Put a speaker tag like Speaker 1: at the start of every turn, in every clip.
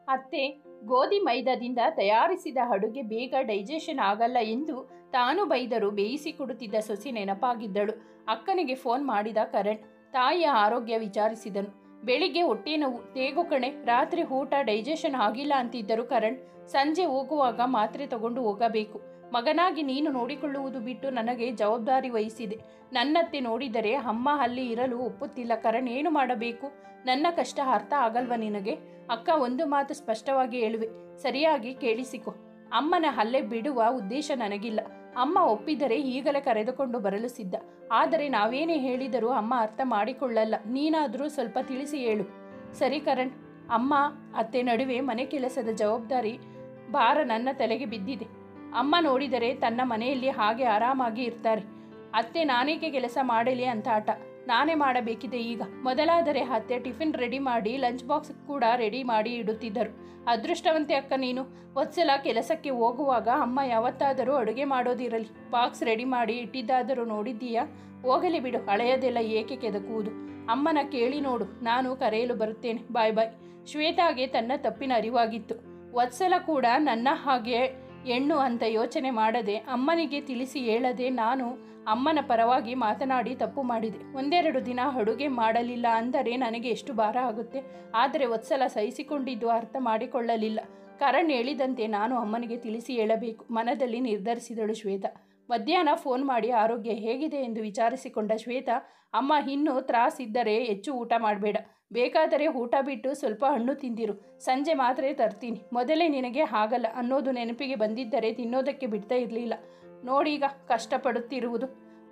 Speaker 1: ಅತ್ತೆ ಗೋಧಿ ಮೈದಾದಿಂದ ತಯಾರಿಸಿದ ಅಡುಗೆ ಬೇಗ ಡೈಜೆಷನ್ ಆಗಲ್ಲ ಎಂದು ತಾನು ಬೈದರೂ ಬೇಯಿಸಿ ಕೊಡುತ್ತಿದ್ದ ಸೊಸಿ ನೆನಪಾಗಿದ್ದಳು ಅಕ್ಕನಿಗೆ ಫೋನ್ ಮಾಡಿದ ಕರಣ್ ತಾಯಿಯ ಆರೋಗ್ಯ ವಿಚಾರಿಸಿದನು ಬೆಳಿಗ್ಗೆ ಹೊಟ್ಟೆ ನೋವು ತೇಗು ಕಣೆ ರಾತ್ರಿ ಊಟ ಡೈಜೆಷನ್ ಆಗಿಲ್ಲ ಅಂತಿದ್ದರು ಕರಣ್ ಸಂಜೆ ಹೋಗುವಾಗ ಮಾತ್ರೆ ತಗೊಂಡು ಹೋಗಬೇಕು ಮಗನಾಗಿ ನೀನು ನೋಡಿಕೊಳ್ಳುವುದು ಬಿಟ್ಟು ನನಗೆ ಜವಾಬ್ದಾರಿ ವಹಿಸಿದೆ ನನ್ನತ್ತೆ ನೋಡಿದರೆ ಅಮ್ಮ ಅಲ್ಲಿ ಇರಲು ಒಪ್ಪುತ್ತಿಲ್ಲ ಕರಣ್ ಏನು ಮಾಡಬೇಕು ನನ್ನ ಕಷ್ಟ ಅರ್ಥ ಆಗಲ್ವ ನಿನಗೆ ಅಕ್ಕ ಒಂದು ಮಾತು ಸ್ಪಷ್ಟವಾಗಿ ಹೇಳುವೆ ಸರಿಯಾಗಿ ಕೇಳಿಸಿಕೊ ಅಮ್ಮನ ಹಲ್ಲೆ ಬಿಡುವ ಉದ್ದೇಶ ನನಗಿಲ್ಲ ಅಮ್ಮ ಒಪ್ಪಿದರೆ ಈಗಲೇ ಕರೆದುಕೊಂಡು ಬರಲು ಸಿದ್ಧ ಆದರೆ ನಾವೇನೇ ಹೇಳಿದರೂ ಅಮ್ಮ ಅರ್ಥ ಮಾಡಿಕೊಳ್ಳಲ್ಲ ನೀನಾದರೂ ಸ್ವಲ್ಪ ತಿಳಿಸಿ ಹೇಳು ಸರಿ ಕರಣ್ ಅಮ್ಮ ಅತ್ತೆ ನಡುವೆ ಮನೆ ಕೆಲಸದ ಜವಾಬ್ದಾರಿ ಭಾರ ನನ್ನ ತಲೆಗೆ ಬಿದ್ದಿದೆ ಅಮ್ಮ ನೋಡಿದರೆ ತನ್ನ ಮನೆಯಲ್ಲಿ ಹಾಗೆ ಆರಾಮಾಗಿ ಇರ್ತಾರೆ ಅತ್ತೆ ನಾನೇಕೆ ಕೆಲಸ ಮಾಡಲಿ ಅಂತ ಆಟ ನಾನೇ ಮಾಡಬೇಕಿದೆ ಈಗ ಮೊದಲಾದರೆ ಅತ್ತೆ ಟಿಫಿನ್ ರೆಡಿ ಮಾಡಿ ಲಂಚ್ ಬಾಕ್ಸ್ ಕೂಡ ರೆಡಿ ಮಾಡಿ ಇಡುತ್ತಿದ್ದರು ಅದೃಷ್ಟವಂತೆ ಅಕ್ಕ ನೀನು ಒಂದ್ಸಲ ಕೆಲಸಕ್ಕೆ ಹೋಗುವಾಗ ಅಮ್ಮ ಯಾವತ್ತಾದರೂ ಅಡುಗೆ ಮಾಡೋದಿರಲಿ ಬಾಕ್ಸ್ ರೆಡಿ ಮಾಡಿ ಇಟ್ಟಿದ್ದಾದರೂ ನೋಡಿದ್ದೀಯಾ ಹೋಗಲಿ ಬಿಡು ಹಳೆಯದೆಲ್ಲ ಏಕೆ ಕೆದಕುವುದು ಅಮ್ಮನ ಕೇಳಿ ನೋಡು ನಾನು ಕರೆಯಲು ಬರುತ್ತೇನೆ ಬಾಯ್ ಬಾಯ್ ಶ್ವೇತಾಗೆ ತನ್ನ ತಪ್ಪಿನ ಅರಿವಾಗಿತ್ತು ವತ್ಸಲ ಕೂಡ ನನ್ನ ಹಾಗೆ ಹೆಣ್ಣು ಅಂತ ಯೋಚನೆ ಮಾಡದೆ ಅಮ್ಮನಿಗೆ ತಿಳಿಸಿ ಹೇಳದೆ ನಾನು ಅಮ್ಮನ ಪರವಾಗಿ ಮಾತನಾಡಿ ತಪ್ಪು ಮಾಡಿದೆ ಒಂದೆರಡು ದಿನ ಅಡುಗೆ ಮಾಡಲಿಲ್ಲ ಅಂದರೆ ನನಗೆ ಎಷ್ಟು ಭಾರ ಆಗುತ್ತೆ ಆದರೆ ವತ್ಸಲ ಸಹಿಸಿಕೊಂಡಿದ್ದು ಅರ್ಥ ಮಾಡಿಕೊಳ್ಳಲಿಲ್ಲ ಕರಣ್ ಹೇಳಿದಂತೆ ನಾನು ಅಮ್ಮನಿಗೆ ತಿಳಿಸಿ ಹೇಳಬೇಕು ಮನದಲ್ಲಿ ನಿರ್ಧರಿಸಿದಳು ಶ್ವೇತಾ ಮಧ್ಯಾಹ್ನ ಫೋನ್ ಮಾಡಿ ಆರೋಗ್ಯ ಹೇಗಿದೆ ಎಂದು ವಿಚಾರಿಸಿಕೊಂಡ ಶ್ವೇತಾ ಅಮ್ಮ ಇನ್ನೂ ತ್ರಾಸಿದ್ದರೆ ಹೆಚ್ಚು ಊಟ ಮಾಡಬೇಡ ಬೇಕಾದರೆ ಊಟ ಬಿಟ್ಟು ಸ್ವಲ್ಪ ಹಣ್ಣು ತಿಂದಿರು ಸಂಜೆ ಮಾತ್ರೆ ತರ್ತೀನಿ ಮೊದಲೇ ನಿನಗೆ ಆಗಲ್ಲ ಅನ್ನೋದು ನೆನಪಿಗೆ ಬಂದಿದ್ದರೆ ತಿನ್ನೋದಕ್ಕೆ ಬಿಡ್ತಾ ಇರಲಿಲ್ಲ ನೋಡೀಗ ಕಷ್ಟಪಡುತ್ತಿರುವುದು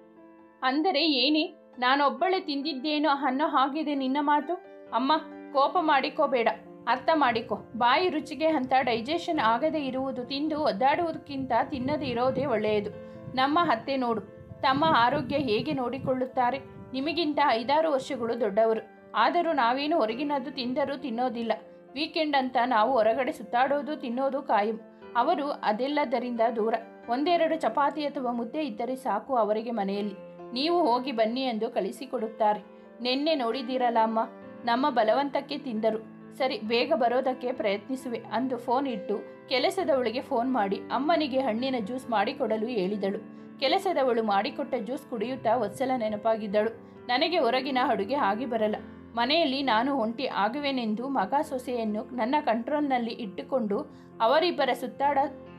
Speaker 1: ಅಂದರೆ ಏನೇ ನಾನೊಬ್ಬಳೆ ತಿಂದಿದ್ದೇನೋ ಅನ್ನೋ ಹಾಗಿದೆ ನಿನ್ನ ಮಾತು ಅಮ್ಮ ಕೋಪ ಮಾಡಿಕೋಬೇಡ ಅರ್ಥ ಮಾಡಿಕೊ ಬಾಯಿ ರುಚಿಗೆ ಅಂತ ಡೈಜೆಷನ್ ಆಗದೆ ಇರುವುದು ತಿಂದು ಒದ್ದಾಡುವುದಕ್ಕಿಂತ ತಿನ್ನದೇ ಇರೋದೇ ಒಳ್ಳೆಯದು ನಮ್ಮ ಅತ್ತೆ ನೋಡು ತಮ್ಮ ಆರೋಗ್ಯ ಹೇಗೆ ನೋಡಿಕೊಳ್ಳುತ್ತಾರೆ ನಿಮಗಿಂತ ಐದಾರು ವರ್ಷಗಳು ದೊಡ್ಡವರು ಆದರೂ ನಾವೇನು ಹೊರಗಿನದ್ದು ತಿಂದರೂ ತಿನ್ನೋದಿಲ್ಲ ವೀಕೆಂಡ್ ಅಂತ ನಾವು ಹೊರಗಡೆ ಸುತ್ತಾಡೋದು ತಿನ್ನೋದು ಕಾಯಂ ಅವರು ಅದೆಲ್ಲದರಿಂದ ದೂರ ಒಂದೆರಡು ಚಪಾತಿ ಅಥವಾ ಮುದ್ದೆ ಇದ್ದರೆ ಸಾಕು ಅವರಿಗೆ ಮನೆಯಲ್ಲಿ ನೀವು ಹೋಗಿ ಬನ್ನಿ ಎಂದು ಕಳಿಸಿಕೊಡುತ್ತಾರೆ ನಿನ್ನೆ ನೋಡಿದ್ದೀರಲ್ಲ ಅಮ್ಮ ನಮ್ಮ ಬಲವಂತಕ್ಕೆ ತಿಂದರು ಸರಿ ಬೇಗ ಬರೋದಕ್ಕೆ ಪ್ರಯತ್ನಿಸುವೆ ಅಂದು ಫೋನ್ ಇಟ್ಟು ಕೆಲಸದವಳಿಗೆ ಫೋನ್ ಮಾಡಿ ಅಮ್ಮನಿಗೆ ಹಣ್ಣಿನ ಜ್ಯೂಸ್ ಮಾಡಿಕೊಡಲು ಹೇಳಿದಳು ಕೆಲಸದವಳು ಮಾಡಿಕೊಟ್ಟ ಜ್ಯೂಸ್ ಕುಡಿಯುತ್ತಾ ಒತ್ಸಲ ನೆನಪಾಗಿದ್ದಳು ನನಗೆ ಹೊರಗಿನ ಅಡುಗೆ ಆಗಿ ಬರಲ್ಲ ಮನೆಯಲ್ಲಿ ನಾನು ಒಂಟಿ ಆಗುವೆನೆಂದು ಮಗ ಸೊಸೆಯನ್ನು ನನ್ನ ಕಂಟ್ರೋಲ್ನಲ್ಲಿ ಇಟ್ಟುಕೊಂಡು ಅವರಿಬ್ಬರ ಸುತ್ತಾಡ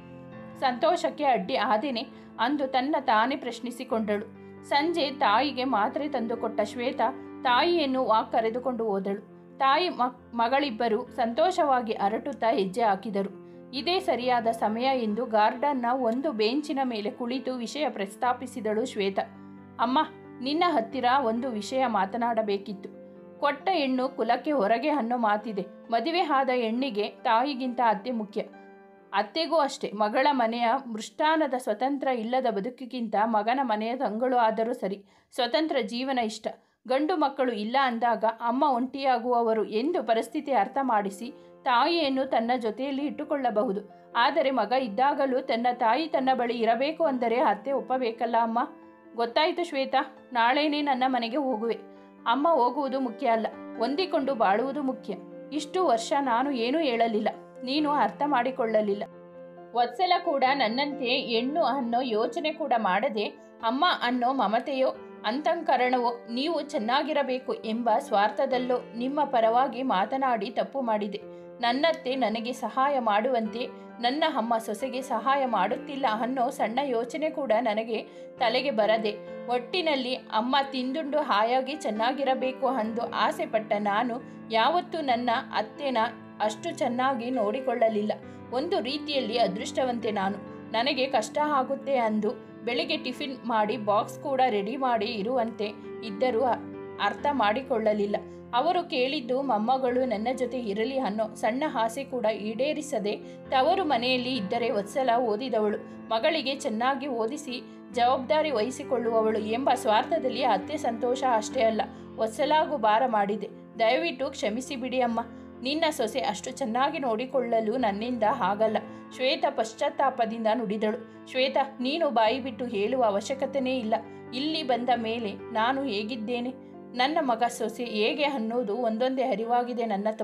Speaker 1: ಸಂತೋಷಕ್ಕೆ ಅಡ್ಡಿ ಆದೇನೆ ಅಂದು ತನ್ನ ತಾನೇ ಪ್ರಶ್ನಿಸಿಕೊಂಡಳು ಸಂಜೆ ತಾಯಿಗೆ ಮಾತ್ರೆ ತಂದುಕೊಟ್ಟ ಶ್ವೇತಾ ತಾಯಿಯನ್ನು ವಾಕ್ ಕರೆದುಕೊಂಡು ಹೋದಳು ತಾಯಿ ಮ- ಮಗಳಿಬ್ಬರು ಸಂತೋಷವಾಗಿ ಅರಟುತ್ತಾ ಹೆಜ್ಜೆ ಹಾಕಿದರು ಇದೇ ಸರಿಯಾದ ಸಮಯ ಎಂದು ಗಾರ್ಡನ್ನ ಒಂದು ಬೆಂಚಿನ ಮೇಲೆ ಕುಳಿತು ವಿಷಯ ಪ್ರಸ್ತಾಪಿಸಿದಳು ಶ್ವೇತಾ ಅಮ್ಮ ನಿನ್ನ ಹತ್ತಿರ ಒಂದು ವಿಷಯ ಮಾತನಾಡಬೇಕಿತ್ತು ಕೊಟ್ಟ ಹೆಣ್ಣು ಕುಲಕ್ಕೆ ಹೊರಗೆ ಅನ್ನೋ ಮಾತಿದೆ ಮದುವೆ ಆದ ಹೆಣ್ಣಿಗೆ ತಾಯಿಗಿಂತ ಅತ್ತೆ ಮುಖ್ಯ ಅತ್ತೆಗೂ ಅಷ್ಟೇ ಮಗಳ ಮನೆಯ ಮೃಷ್ಟಾನದ ಸ್ವತಂತ್ರ ಇಲ್ಲದ ಬದುಕಿಗಿಂತ ಮಗನ ಮನೆಯ ತಂಗಳು ಆದರೂ ಸರಿ ಸ್ವತಂತ್ರ ಜೀವನ ಇಷ್ಟ ಗಂಡು ಮಕ್ಕಳು ಇಲ್ಲ ಅಂದಾಗ ಅಮ್ಮ ಒಂಟಿಯಾಗುವವರು ಎಂದು ಪರಿಸ್ಥಿತಿ ಅರ್ಥ ಮಾಡಿಸಿ ತಾಯಿಯನ್ನು ತನ್ನ ಜೊತೆಯಲ್ಲಿ ಇಟ್ಟುಕೊಳ್ಳಬಹುದು ಆದರೆ ಮಗ ಇದ್ದಾಗಲೂ ತನ್ನ ತಾಯಿ ತನ್ನ ಬಳಿ ಇರಬೇಕು ಅಂದರೆ ಅತ್ತೆ ಒಪ್ಪಬೇಕಲ್ಲ ಅಮ್ಮ ಗೊತ್ತಾಯಿತು ಶ್ವೇತಾ ನಾಳೆನೇ ನನ್ನ ಮನೆಗೆ ಹೋಗುವೆ ಅಮ್ಮ ಹೋಗುವುದು ಮುಖ್ಯ ಅಲ್ಲ ಹೊಂದಿಕೊಂಡು ಬಾಳುವುದು ಮುಖ್ಯ ಇಷ್ಟು ವರ್ಷ ನಾನು ಏನೂ ಹೇಳಲಿಲ್ಲ ನೀನು ಅರ್ಥ ಮಾಡಿಕೊಳ್ಳಲಿಲ್ಲ ವತ್ಸಲ ಕೂಡ ನನ್ನಂತೆ ಹೆಣ್ಣು ಅನ್ನೋ ಯೋಚನೆ ಕೂಡ ಮಾಡದೆ ಅಮ್ಮ ಅನ್ನೋ ಮಮತೆಯೋ ಅಂತಃಕರಣವೋ ನೀವು ಚೆನ್ನಾಗಿರಬೇಕು ಎಂಬ ಸ್ವಾರ್ಥದಲ್ಲೋ ನಿಮ್ಮ ಪರವಾಗಿ ಮಾತನಾಡಿ ತಪ್ಪು ಮಾಡಿದೆ ನನ್ನತ್ತೆ ನನಗೆ ಸಹಾಯ ಮಾಡುವಂತೆ ನನ್ನ ಅಮ್ಮ ಸೊಸೆಗೆ ಸಹಾಯ ಮಾಡುತ್ತಿಲ್ಲ ಅನ್ನೋ ಸಣ್ಣ ಯೋಚನೆ ಕೂಡ ನನಗೆ ತಲೆಗೆ ಬರದೆ ಒಟ್ಟಿನಲ್ಲಿ ಅಮ್ಮ ತಿಂದುಂಡು ಹಾಯಾಗಿ ಚೆನ್ನಾಗಿರಬೇಕು ಅಂದು ಆಸೆ ಪಟ್ಟ ನಾನು ಯಾವತ್ತೂ ನನ್ನ ಅತ್ತೆನ ಅಷ್ಟು ಚೆನ್ನಾಗಿ ನೋಡಿಕೊಳ್ಳಲಿಲ್ಲ ಒಂದು ರೀತಿಯಲ್ಲಿ ಅದೃಷ್ಟವಂತೆ ನಾನು ನನಗೆ ಕಷ್ಟ ಆಗುತ್ತೆ ಅಂದು ಬೆಳಿಗ್ಗೆ ಟಿಫಿನ್ ಮಾಡಿ ಬಾಕ್ಸ್ ಕೂಡ ರೆಡಿ ಮಾಡಿ ಇರುವಂತೆ ಇದ್ದರೂ ಅ- ಅರ್ಥ ಮಾಡಿಕೊಳ್ಳಲಿಲ್ಲ ಅವರು ಕೇಳಿದ್ದು ಮೊಮ್ಮಗಳು ನನ್ನ ಜೊತೆ ಇರಲಿ ಅನ್ನೋ ಸಣ್ಣ ಆಸೆ ಕೂಡ ಈಡೇರಿಸದೆ ತವರು ಮನೆಯಲ್ಲಿ ಇದ್ದರೆ ವತ್ಸಲ ಓದಿದವಳು ಮಗಳಿಗೆ ಚೆನ್ನಾಗಿ ಓದಿಸಿ ಜವಾಬ್ದಾರಿ ವಹಿಸಿಕೊಳ್ಳುವವಳು ಎಂಬ ಸ್ವಾರ್ಥದಲ್ಲಿ ಅತ್ತೆ ಸಂತೋಷ ಅಷ್ಟೇ ಅಲ್ಲ ವತ್ಸಲಾಗೂ ಭಾರ ಮಾಡಿದೆ ದಯವಿಟ್ಟು ಕ್ಷಮಿಸಿ ಬಿಡಿ ಅಮ್ಮ ನಿನ್ನ ಸೊಸೆ ಅಷ್ಟು ಚೆನ್ನಾಗಿ ನೋಡಿಕೊಳ್ಳಲು ನನ್ನಿಂದ ಆಗಲ್ಲ ಶ್ವೇತ ಪಶ್ಚಾತ್ತಾಪದಿಂದ ನುಡಿದಳು ಶ್ವೇತ ನೀನು ಬಾಯಿ ಬಿಟ್ಟು ಹೇಳುವ ಅವಶ್ಯಕತೆಯೇ ಇಲ್ಲ ಇಲ್ಲಿ ಬಂದ ಮೇಲೆ ನಾನು ಹೇಗಿದ್ದೇನೆ ನನ್ನ ಮಗ ಸೊಸೆ ಹೇಗೆ ಅನ್ನೋದು ಒಂದೊಂದೇ ಅರಿವಾಗಿದೆ ನನ್ನ ತಪ್ಪು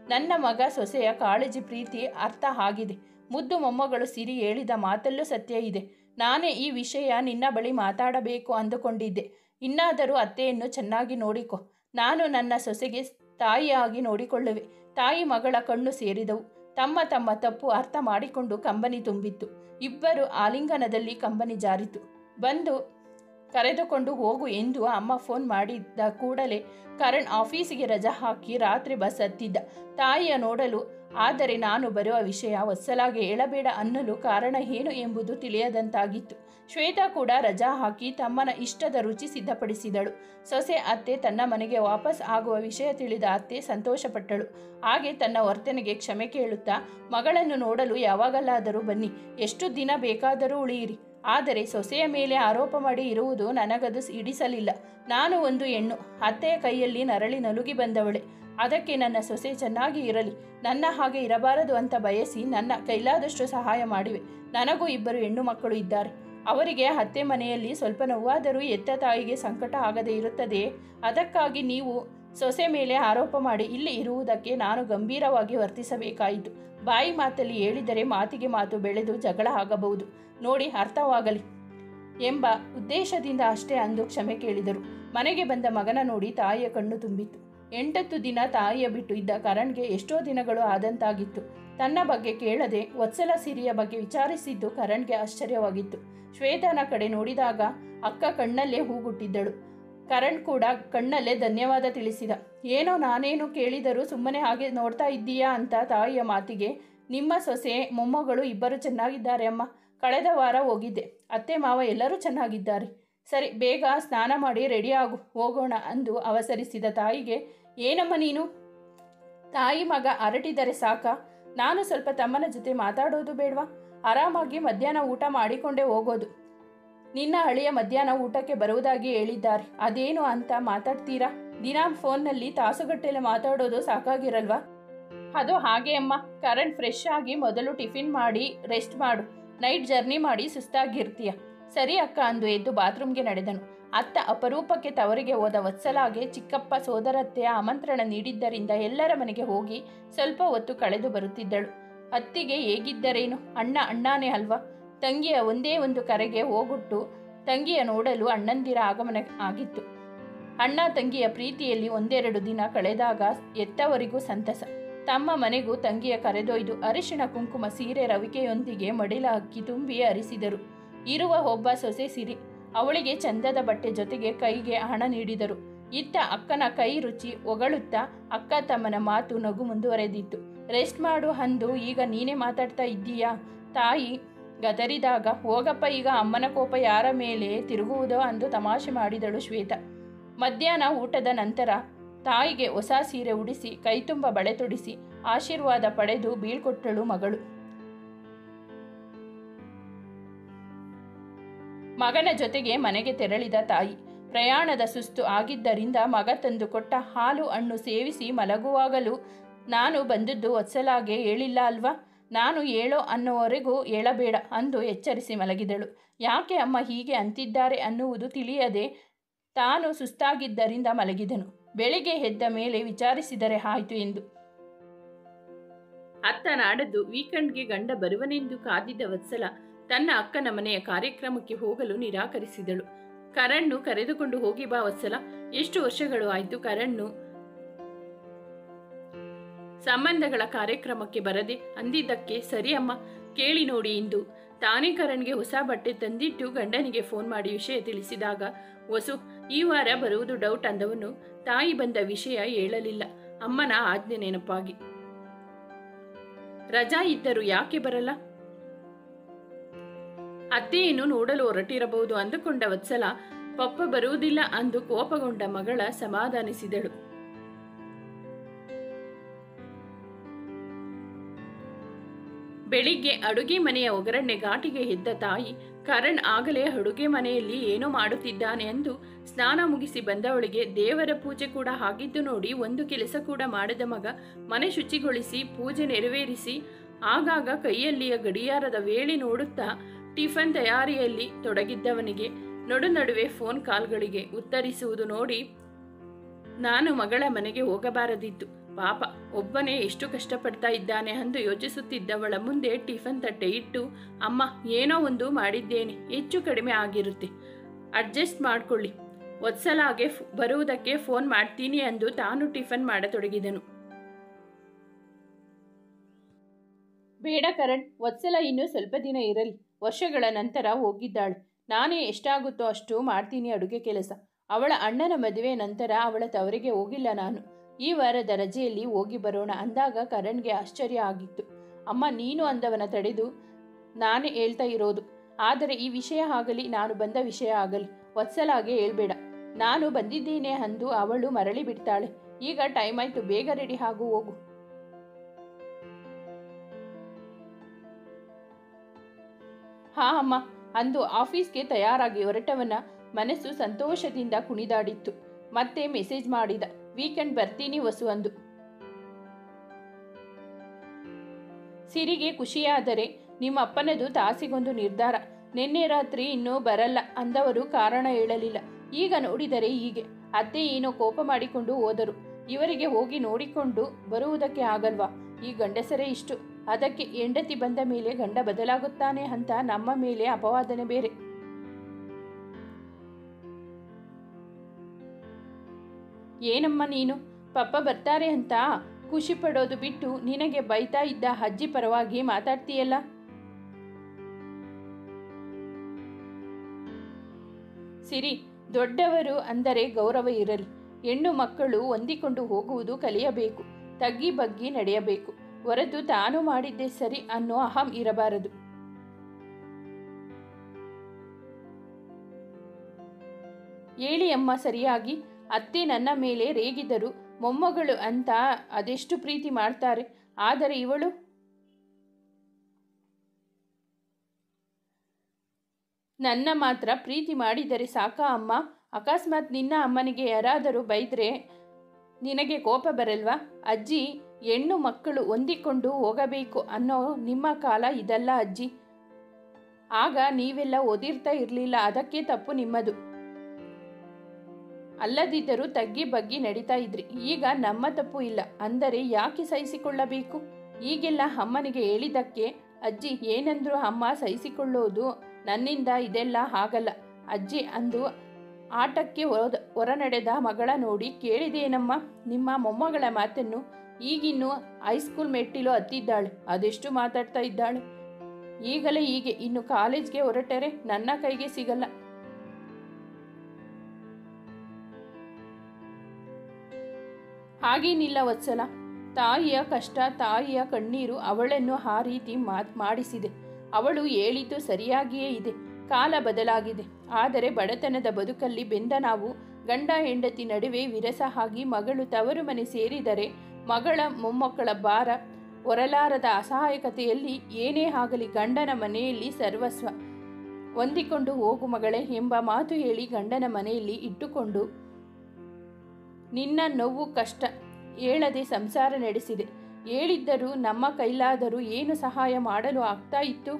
Speaker 1: ನನ್ನ ಮಗ ಸೊಸೆಯ ಕಾಳಜಿ ಪ್ರೀತಿ ಅರ್ಥ ಆಗಿದೆ ಮುದ್ದು ಮೊಮ್ಮಗಳು ಸಿರಿ ಹೇಳಿದ ಮಾತಲ್ಲೂ ಸತ್ಯ ಇದೆ ನಾನೇ ಈ ವಿಷಯ ನಿನ್ನ ಬಳಿ ಮಾತಾಡಬೇಕು ಅಂದುಕೊಂಡಿದ್ದೆ ಇನ್ನಾದರೂ ಅತ್ತೆಯನ್ನು ಚೆನ್ನಾಗಿ ನೋಡಿಕೊ ನಾನು ನನ್ನ ಸೊಸೆಗೆ ತಾಯಿಯಾಗಿ ನೋಡಿಕೊಳ್ಳುವೆ ತಾಯಿ ಮಗಳ ಕಣ್ಣು ಸೇರಿದವು ತಮ್ಮ ತಮ್ಮ ತಪ್ಪು ಅರ್ಥ ಮಾಡಿಕೊಂಡು ಕಂಬನಿ ತುಂಬಿತ್ತು ಇಬ್ಬರು ಆಲಿಂಗನದಲ್ಲಿ ಕಂಬನಿ ಜಾರಿತು ಬಂದು ಕರೆದುಕೊಂಡು ಹೋಗು ಎಂದು ಅಮ್ಮ ಫೋನ್ ಮಾಡಿದ್ದ ಕೂಡಲೇ ಕರಣ್ ಆಫೀಸಿಗೆ ರಜಾ ಹಾಕಿ ರಾತ್ರಿ ಬಸ್ ಹತ್ತಿದ್ದ ತಾಯಿಯ ನೋಡಲು ಆದರೆ ನಾನು ಬರುವ ವಿಷಯ ಒಸ್ಸಲಾಗಿ ಹೇಳಬೇಡ ಅನ್ನಲು ಕಾರಣ ಏನು ಎಂಬುದು ತಿಳಿಯದಂತಾಗಿತ್ತು ಶ್ವೇತಾ ಕೂಡ ರಜಾ ಹಾಕಿ ತಮ್ಮನ ಇಷ್ಟದ ರುಚಿ ಸಿದ್ಧಪಡಿಸಿದಳು ಸೊಸೆ ಅತ್ತೆ ತನ್ನ ಮನೆಗೆ ವಾಪಸ್ ಆಗುವ ವಿಷಯ ತಿಳಿದ ಅತ್ತೆ ಸಂತೋಷಪಟ್ಟಳು ಹಾಗೆ ತನ್ನ ವರ್ತನೆಗೆ ಕ್ಷಮೆ ಕೇಳುತ್ತಾ ಮಗಳನ್ನು ನೋಡಲು ಯಾವಾಗಲಾದರೂ ಬನ್ನಿ ಎಷ್ಟು ದಿನ ಬೇಕಾದರೂ ಉಳಿಯಿರಿ ಆದರೆ ಸೊಸೆಯ ಮೇಲೆ ಆರೋಪ ಮಾಡಿ ಇರುವುದು ನನಗದು ಹಿಡಿಸಲಿಲ್ಲ ನಾನು ಒಂದು ಹೆಣ್ಣು ಅತ್ತೆಯ ಕೈಯಲ್ಲಿ ನರಳಿ ನಲುಗಿ ಬಂದವಳೆ ಅದಕ್ಕೆ ನನ್ನ ಸೊಸೆ ಚೆನ್ನಾಗಿ ಇರಲಿ ನನ್ನ ಹಾಗೆ ಇರಬಾರದು ಅಂತ ಬಯಸಿ ನನ್ನ ಕೈಲಾದಷ್ಟು ಸಹಾಯ ಮಾಡಿವೆ ನನಗೂ ಇಬ್ಬರು ಹೆಣ್ಣು ಮಕ್ಕಳು ಇದ್ದಾರೆ ಅವರಿಗೆ ಅತ್ತೆ ಮನೆಯಲ್ಲಿ ಸ್ವಲ್ಪ ನೋವಾದರೂ ಎತ್ತ ತಾಯಿಗೆ ಸಂಕಟ ಆಗದೇ ಇರುತ್ತದೆಯೇ ಅದಕ್ಕಾಗಿ ನೀವು ಸೊಸೆ ಮೇಲೆ ಆರೋಪ ಮಾಡಿ ಇಲ್ಲಿ ಇರುವುದಕ್ಕೆ ನಾನು ಗಂಭೀರವಾಗಿ ವರ್ತಿಸಬೇಕಾಯಿತು ಬಾಯಿ ಮಾತಲ್ಲಿ ಹೇಳಿದರೆ ಮಾತಿಗೆ ಮಾತು ಬೆಳೆದು ಜಗಳ ಆಗಬಹುದು ನೋಡಿ ಅರ್ಥವಾಗಲಿ ಎಂಬ ಉದ್ದೇಶದಿಂದ ಅಷ್ಟೇ ಅಂದು ಕ್ಷಮೆ ಕೇಳಿದರು ಮನೆಗೆ ಬಂದ ಮಗನ ನೋಡಿ ತಾಯಿಯ ಕಣ್ಣು ತುಂಬಿತ್ತು ಎಂಟತ್ತು ದಿನ ತಾಯಿಯ ಬಿಟ್ಟು ಇದ್ದ ಕರಣ್ಗೆ ಎಷ್ಟೋ ದಿನಗಳು ಆದಂತಾಗಿತ್ತು ತನ್ನ ಬಗ್ಗೆ ಕೇಳದೆ ವತ್ಸಲ ಸಿರಿಯ ಬಗ್ಗೆ ವಿಚಾರಿಸಿದ್ದು ಕರಣ್ಗೆ ಆಶ್ಚರ್ಯವಾಗಿತ್ತು ಶ್ವೇತನ ಕಡೆ ನೋಡಿದಾಗ ಅಕ್ಕ ಕಣ್ಣಲ್ಲೇ ಹೂಗುಟ್ಟಿದ್ದಳು ಕರಣ್ ಕೂಡ ಕಣ್ಣಲ್ಲೇ ಧನ್ಯವಾದ ತಿಳಿಸಿದ ಏನೋ ನಾನೇನು ಕೇಳಿದರೂ ಸುಮ್ಮನೆ ಹಾಗೆ ನೋಡ್ತಾ ಇದ್ದೀಯಾ ಅಂತ ತಾಯಿಯ ಮಾತಿಗೆ ನಿಮ್ಮ ಸೊಸೆ ಮೊಮ್ಮಗಳು ಇಬ್ಬರು ಚೆನ್ನಾಗಿದ್ದಾರೆ ಅಮ್ಮ ಕಳೆದ ವಾರ ಹೋಗಿದ್ದೆ ಅತ್ತೆ ಮಾವ ಎಲ್ಲರೂ ಚೆನ್ನಾಗಿದ್ದಾರೆ ಸರಿ ಬೇಗ ಸ್ನಾನ ಮಾಡಿ ರೆಡಿ ಆಗು ಹೋಗೋಣ ಅಂದು ಅವಸರಿಸಿದ ತಾಯಿಗೆ ಏನಮ್ಮ ನೀನು ತಾಯಿ ಮಗ ಅರಟಿದರೆ ಸಾಕ ನಾನು ಸ್ವಲ್ಪ ತಮ್ಮನ ಜೊತೆ ಮಾತಾಡೋದು ಬೇಡವಾ ಆರಾಮಾಗಿ ಮಧ್ಯಾಹ್ನ ಊಟ ಮಾಡಿಕೊಂಡೇ ಹೋಗೋದು ನಿನ್ನ ಹಳೆಯ ಮಧ್ಯಾಹ್ನ ಊಟಕ್ಕೆ ಬರುವುದಾಗಿ ಹೇಳಿದ್ದಾರೆ ಅದೇನು ಅಂತ ಮಾತಾಡ್ತೀರಾ ದಿನ ಫೋನ್ನಲ್ಲಿ ತಾಸುಗಟ್ಟಲೆ ಮಾತಾಡೋದು ಸಾಕಾಗಿರಲ್ವಾ ಅದು ಹಾಗೆ ಅಮ್ಮ ಕರೆಂಟ್ ಫ್ರೆಶ್ ಆಗಿ ಮೊದಲು ಟಿಫಿನ್ ಮಾಡಿ ರೆಸ್ಟ್ ಮಾಡು ನೈಟ್ ಜರ್ನಿ ಮಾಡಿ ಸುಸ್ತಾಗಿರ್ತೀಯ ಸರಿ ಅಕ್ಕ ಅಂದು ಎದ್ದು ಬಾತ್ರೂಮ್ಗೆ ನಡೆದನು ಅತ್ತ ಅಪರೂಪಕ್ಕೆ ತವರಿಗೆ ಹೋದ ವತ್ಸಲಾಗೆ ಚಿಕ್ಕಪ್ಪ ಸೋದರತ್ತೆಯ ಆಮಂತ್ರಣ ನೀಡಿದ್ದರಿಂದ ಎಲ್ಲರ ಮನೆಗೆ ಹೋಗಿ ಸ್ವಲ್ಪ ಹೊತ್ತು ಕಳೆದು ಬರುತ್ತಿದ್ದಳು ಅತ್ತಿಗೆ ಹೇಗಿದ್ದರೇನು ಅಣ್ಣ ಅಣ್ಣಾನೇ ಅಲ್ವಾ ತಂಗಿಯ ಒಂದೇ ಒಂದು ಕರೆಗೆ ಹೋಗುಟ್ಟು ತಂಗಿಯ ನೋಡಲು ಅಣ್ಣಂದಿರ ಆಗಮನ ಆಗಿತ್ತು ಅಣ್ಣ ತಂಗಿಯ ಪ್ರೀತಿಯಲ್ಲಿ ಒಂದೆರಡು ದಿನ ಕಳೆದಾಗ ಎತ್ತವರಿಗೂ ಸಂತಸ ತಮ್ಮ ಮನೆಗೂ ತಂಗಿಯ ಕರೆದೊಯ್ದು ಅರಿಶಿಣ ಕುಂಕುಮ ಸೀರೆ ರವಿಕೆಯೊಂದಿಗೆ ಮಡಿಲ ಅಕ್ಕಿ ತುಂಬಿ ಅರಿಸಿದರು ಇರುವ ಒಬ್ಬ ಸೊಸೆ ಸಿರಿ ಅವಳಿಗೆ ಚಂದದ ಬಟ್ಟೆ ಜೊತೆಗೆ ಕೈಗೆ ಹಣ ನೀಡಿದರು ಇತ್ತ ಅಕ್ಕನ ಕೈ ರುಚಿ ಹೊಗಳುತ್ತಾ ಅಕ್ಕ ತಮ್ಮನ ಮಾತು ನಗು ಮುಂದುವರೆದಿತ್ತು ರೆಸ್ಟ್ ಮಾಡು ಅಂದು ಈಗ ನೀನೇ ಮಾತಾಡ್ತಾ ಇದ್ದೀಯಾ ತಾಯಿ ಗದರಿದಾಗ ಹೋಗಪ್ಪ ಈಗ ಅಮ್ಮನ ಕೋಪ ಯಾರ ಮೇಲೆ ತಿರುಗುವುದೋ ಅಂದು ತಮಾಷೆ ಮಾಡಿದಳು ಶ್ವೇತ ಮಧ್ಯಾಹ್ನ ಊಟದ ನಂತರ ತಾಯಿಗೆ ಹೊಸ ಸೀರೆ ಉಡಿಸಿ ಕೈತುಂಬ ಬಳೆ ತೊಡಿಸಿ ಆಶೀರ್ವಾದ ಪಡೆದು ಬೀಳ್ಕೊಟ್ಟಳು ಮಗಳು ಮಗನ ಜೊತೆಗೆ ಮನೆಗೆ ತೆರಳಿದ ತಾಯಿ ಪ್ರಯಾಣದ ಸುಸ್ತು ಆಗಿದ್ದರಿಂದ ಮಗ ತಂದು ಕೊಟ್ಟ ಹಾಲು ಹಣ್ಣು ಸೇವಿಸಿ ಮಲಗುವಾಗಲೂ ನಾನು ಬಂದದ್ದು ಒತ್ಸಲಾಗೆ ಹೇಳಿಲ್ಲ ಅಲ್ವಾ ನಾನು ಹೇಳೋ ಅನ್ನೋವರೆಗೂ ಹೇಳಬೇಡ ಅಂದು ಎಚ್ಚರಿಸಿ ಮಲಗಿದಳು ಯಾಕೆ ಅಮ್ಮ ಹೀಗೆ ಅಂತಿದ್ದಾರೆ ಅನ್ನುವುದು ತಿಳಿಯದೆ ತಾನು ಸುಸ್ತಾಗಿದ್ದರಿಂದ ಮಲಗಿದನು ಬೆಳಿಗ್ಗೆ ಎದ್ದ ಮೇಲೆ ವಿಚಾರಿಸಿದರೆ ಆಯಿತು ಎಂದು ಅತ್ತ ನಾಡದ್ದು ವೀಕೆಂಡ್ಗೆ ಗಂಡ ಬರುವನೆಂದು ಕಾದಿದ್ದ ವತ್ಸಲ ತನ್ನ ಅಕ್ಕನ ಮನೆಯ ಕಾರ್ಯಕ್ರಮಕ್ಕೆ ಹೋಗಲು ನಿರಾಕರಿಸಿದಳು ಕರಣ್ಣು ಕರೆದುಕೊಂಡು ಹೋಗಿ ಬಾ ವತ್ಸಲ ಎಷ್ಟು ವರ್ಷಗಳು ಆಯ್ತು ಕರಣ್ಣು ಸಂಬಂಧಗಳ ಕಾರ್ಯಕ್ರಮಕ್ಕೆ ಬರದೆ ಅಂದಿದ್ದಕ್ಕೆ ಸರಿ ಅಮ್ಮ ಕೇಳಿ ನೋಡಿ ಇಂದು ತಾನೇ ಕರಣ್ಗೆ ಹೊಸ ಬಟ್ಟೆ ತಂದಿಟ್ಟು ಗಂಡನಿಗೆ ಫೋನ್ ಮಾಡಿ ವಿಷಯ ತಿಳಿಸಿದಾಗ ವಸು ಈ ವಾರ ಬರುವುದು ಡೌಟ್ ಅಂದವನು ತಾಯಿ ಬಂದ ವಿಷಯ ಹೇಳಲಿಲ್ಲ ಅಮ್ಮನ ಆಜ್ಞೆ ನೆನಪಾಗಿ ರಜಾ ಇದ್ದರು ಯಾಕೆ ಬರಲ್ಲ ಅತ್ತೆಯನ್ನು ನೋಡಲು ಹೊರಟಿರಬಹುದು ಅಂದುಕೊಂಡ ವತ್ಸಲ ಪಪ್ಪ ಬರುವುದಿಲ್ಲ ಅಂದು ಕೋಪಗೊಂಡ ಮಗಳ ಸಮಾಧಾನಿಸಿದಳು ಬೆಳಿಗ್ಗೆ ಅಡುಗೆ ಮನೆಯ ಒಗರಣೆ ಘಾಟಿಗೆ ಎದ್ದ ತಾಯಿ ಕರಣ್ ಆಗಲೇ ಅಡುಗೆ ಮನೆಯಲ್ಲಿ ಏನೋ ಮಾಡುತ್ತಿದ್ದಾನೆ ಎಂದು ಸ್ನಾನ ಮುಗಿಸಿ ಬಂದವಳಿಗೆ ದೇವರ ಪೂಜೆ ಕೂಡ ಆಗಿದ್ದು ನೋಡಿ ಒಂದು ಕೆಲಸ ಕೂಡ ಮಾಡದ ಮಗ ಮನೆ ಶುಚಿಗೊಳಿಸಿ ಪೂಜೆ ನೆರವೇರಿಸಿ ಆಗಾಗ ಕೈಯಲ್ಲಿಯ ಗಡಿಯಾರದ ವೇಳೆ ನೋಡುತ್ತಾ ಟಿಫನ್ ತಯಾರಿಯಲ್ಲಿ ತೊಡಗಿದ್ದವನಿಗೆ ನಡು ನಡುವೆ ಫೋನ್ ಕಾಲ್ಗಳಿಗೆ ಉತ್ತರಿಸುವುದು ನೋಡಿ ನಾನು ಮಗಳ ಮನೆಗೆ ಹೋಗಬಾರದಿತ್ತು ಪಾಪ ಒಬ್ಬನೇ ಎಷ್ಟು ಕಷ್ಟಪಡ್ತಾ ಇದ್ದಾನೆ ಎಂದು ಯೋಚಿಸುತ್ತಿದ್ದವಳ ಮುಂದೆ ಟಿಫನ್ ತಟ್ಟೆ ಇಟ್ಟು ಅಮ್ಮ ಏನೋ ಒಂದು ಮಾಡಿದ್ದೇನೆ ಹೆಚ್ಚು ಕಡಿಮೆ ಆಗಿರುತ್ತೆ ಅಡ್ಜಸ್ಟ್ ಮಾಡಿಕೊಳ್ಳಿ ಒತ್ಸಲಾಗೆ ಫ್- ಬರುವುದಕ್ಕೆ ಫೋನ್ ಮಾಡ್ತೀನಿ ಎಂದು ತಾನು ಟಿಫನ್ ಮಾಡತೊಡಗಿದನು ಬೇಡ ಕರಣ್ ವತ್ಸಲ ಇನ್ನೂ ಸ್ವಲ್ಪ ದಿನ ಇರಲಿ ವರ್ಷಗಳ ನಂತರ ಹೋಗಿದ್ದಾಳೆ ನಾನೇ ಎಷ್ಟಾಗುತ್ತೋ ಅಷ್ಟು ಮಾಡ್ತೀನಿ ಅಡುಗೆ ಕೆಲಸ ಅವಳ ಅಣ್ಣನ ಮದುವೆ ನಂತರ ಅವಳ ತವರಿಗೆ ಹೋಗಿಲ್ಲ ನಾನು ಈ ವಾರದ ರಜೆಯಲ್ಲಿ ಹೋಗಿ ಬರೋಣ ಅಂದಾಗ ಕರಣ್ಗೆ ಆಶ್ಚರ್ಯ ಆಗಿತ್ತು ಅಮ್ಮ ನೀನು ಅಂದವನ ತಡೆದು ನಾನೇ ಹೇಳ್ತಾ ಇರೋದು ಆದರೆ ಈ ವಿಷಯ ಆಗಲಿ ನಾನು ಬಂದ ವಿಷಯ ಆಗಲಿ ವತ್ಸಲಾಗೆ ಹೇಳ್ಬೇಡ ನಾನು ಬಂದಿದ್ದೇನೆ ಅಂದು ಅವಳು ಮರಳಿ ಬಿಡ್ತಾಳೆ ಈಗ ಟೈಮ್ ಆಯ್ತು ಬೇಗ ರೆಡಿ ಆಗು ಹೋಗು ಹಾ ಅಮ್ಮ ಅಂದು ಆಫೀಸ್ಗೆ ತಯಾರಾಗಿ ಹೊರಟವನ ಮನಸ್ಸು ಸಂತೋಷದಿಂದ ಕುಣಿದಾಡಿತ್ತು ಮತ್ತೆ ಮೆಸೇಜ್ ಮಾಡಿದ ವೀಕೆಂಡ್ ಬರ್ತೀನಿ ವಸು ಅಂದು ಸಿರಿಗೆ ಖುಷಿಯಾದರೆ ನಿಮ್ಮ ಅಪ್ಪನದು ತಾಸಿಗೊಂದು ನಿರ್ಧಾರ ನಿನ್ನೆ ರಾತ್ರಿ ಇನ್ನೂ ಬರಲ್ಲ ಅಂದವರು ಕಾರಣ ಹೇಳಲಿಲ್ಲ ಈಗ ನೋಡಿದರೆ ಹೀಗೆ ಅತ್ತೆ ಏನೋ ಕೋಪ ಮಾಡಿಕೊಂಡು ಹೋದರು ಇವರಿಗೆ ಹೋಗಿ ನೋಡಿಕೊಂಡು ಬರುವುದಕ್ಕೆ ಆಗಲ್ವಾ ಈ ಗಂಡಸರೇ ಇಷ್ಟು ಅದಕ್ಕೆ ಹೆಂಡತಿ ಬಂದ ಮೇಲೆ ಗಂಡ ಬದಲಾಗುತ್ತಾನೆ ಅಂತ ನಮ್ಮ ಮೇಲೆ ಅಪವಾದನೆ ಬೇರೆ ಏನಮ್ಮ ನೀನು ಪಪ್ಪ ಬರ್ತಾರೆ ಅಂತ ಖುಷಿ ಪಡೋದು ಬಿಟ್ಟು ನಿನಗೆ ಬೈತಾ ಇದ್ದ ಅಜ್ಜಿ ಪರವಾಗಿ ಮಾತಾಡ್ತೀಯಲ್ಲ ಸಿರಿ ದೊಡ್ಡವರು ಅಂದರೆ ಗೌರವ ಇರಲಿ ಹೆಣ್ಣು ಮಕ್ಕಳು ಹೊಂದಿಕೊಂಡು ಹೋಗುವುದು ಕಲಿಯಬೇಕು ತಗ್ಗಿ ಬಗ್ಗಿ ನಡೆಯಬೇಕು ಹೊರತು ತಾನು ಮಾಡಿದ್ದೇ ಸರಿ ಅನ್ನೋ ಅಹಂ ಇರಬಾರದು ಹೇಳಿ ಅಮ್ಮ ಸರಿಯಾಗಿ ಅತ್ತೆ ನನ್ನ ಮೇಲೆ ರೇಗಿದರು ಮೊಮ್ಮಗಳು ಅಂತ ಅದೆಷ್ಟು ಪ್ರೀತಿ ಮಾಡ್ತಾರೆ ಆದರೆ ಇವಳು ನನ್ನ ಮಾತ್ರ ಪ್ರೀತಿ ಮಾಡಿದರೆ ಸಾಕಾ ಅಮ್ಮ ಅಕಸ್ಮಾತ್ ನಿನ್ನ ಅಮ್ಮನಿಗೆ ಯಾರಾದರೂ ಬೈದ್ರೆ ನಿನಗೆ ಕೋಪ ಬರಲ್ವಾ ಅಜ್ಜಿ ಹೆಣ್ಣು ಮಕ್ಕಳು ಹೊಂದಿಕೊಂಡು ಹೋಗಬೇಕು ಅನ್ನೋ ನಿಮ್ಮ ಕಾಲ ಇದಲ್ಲ ಅಜ್ಜಿ ಆಗ ನೀವೆಲ್ಲ ಓದಿರ್ತಾ ಇರಲಿಲ್ಲ ಅದಕ್ಕೆ ತಪ್ಪು ನಿಮ್ಮದು ಅಲ್ಲದಿದ್ದರೂ ತಗ್ಗಿ ಬಗ್ಗಿ ನಡೀತಾ ಇದ್ರಿ ಈಗ ನಮ್ಮ ತಪ್ಪು ಇಲ್ಲ ಅಂದರೆ ಯಾಕೆ ಸಹಿಸಿಕೊಳ್ಳಬೇಕು ಈಗೆಲ್ಲ ಅಮ್ಮನಿಗೆ ಹೇಳಿದ್ದಕ್ಕೆ ಅಜ್ಜಿ ಏನಂದ್ರು ಅಮ್ಮ ಸಹಿಸಿಕೊಳ್ಳೋದು ನನ್ನಿಂದ ಇದೆಲ್ಲ ಆಗಲ್ಲ ಅಜ್ಜಿ ಅಂದು ಆಟಕ್ಕೆ ಹೊರ ಹೊರ ನಡೆದ ಮಗಳ ನೋಡಿ ಕೇಳಿದೇನಮ್ಮ ನಿಮ್ಮ ಮೊಮ್ಮಗಳ ಮಾತನ್ನು ಈಗಿನ್ನು ಹೈಸ್ಕೂಲ್ ಮೆಟ್ಟಿಲು ಹತ್ತಿದ್ದಾಳೆ ಅದೆಷ್ಟು ಮಾತಾಡ್ತಾ ಇದ್ದಾಳೆ ಈಗಲೇ ಹೀಗೆ ಇನ್ನು ಕಾಲೇಜ್ಗೆ ಹೊರಟರೆ ನನ್ನ ಕೈಗೆ ಸಿಗಲ್ಲ ಹಾಗೇನಿಲ್ಲ ವತ್ಸಲ ತಾಯಿಯ ಕಷ್ಟ ತಾಯಿಯ ಕಣ್ಣೀರು ಅವಳನ್ನು ಆ ರೀತಿ ಮಾತ್ ಮಾಡಿಸಿದೆ ಅವಳು ಹೇಳಿದ್ದು ಸರಿಯಾಗಿಯೇ ಇದೆ ಕಾಲ ಬದಲಾಗಿದೆ ಆದರೆ ಬಡತನದ ಬದುಕಲ್ಲಿ ಬೆಂದ ನಾವು ಗಂಡ ಹೆಂಡತಿ ನಡುವೆ ವಿರಸ ಆಗಿ ಮಗಳು ತವರು ಮನೆ ಸೇರಿದರೆ ಮಗಳ ಮೊಮ್ಮಕ್ಕಳ ಭಾರ ಹೊರಲಾರದ ಅಸಹಾಯಕತೆಯಲ್ಲಿ ಏನೇ ಆಗಲಿ ಗಂಡನ ಮನೆಯಲ್ಲಿ ಸರ್ವಸ್ವ ಹೊಂದಿಕೊಂಡು ಹೋಗು ಮಗಳೇ ಎಂಬ ಮಾತು ಹೇಳಿ ಗಂಡನ ಮನೆಯಲ್ಲಿ ಇಟ್ಟುಕೊಂಡು ನಿನ್ನ ನೋವು ಕಷ್ಟ ಹೇಳದೆ ಸಂಸಾರ ನಡೆಸಿದೆ ಹೇಳಿದ್ದರೂ ನಮ್ಮ ಕೈಲಾದರೂ ಏನು ಸಹಾಯ ಮಾಡಲು ಆಗ್ತಾ ಇತ್ತು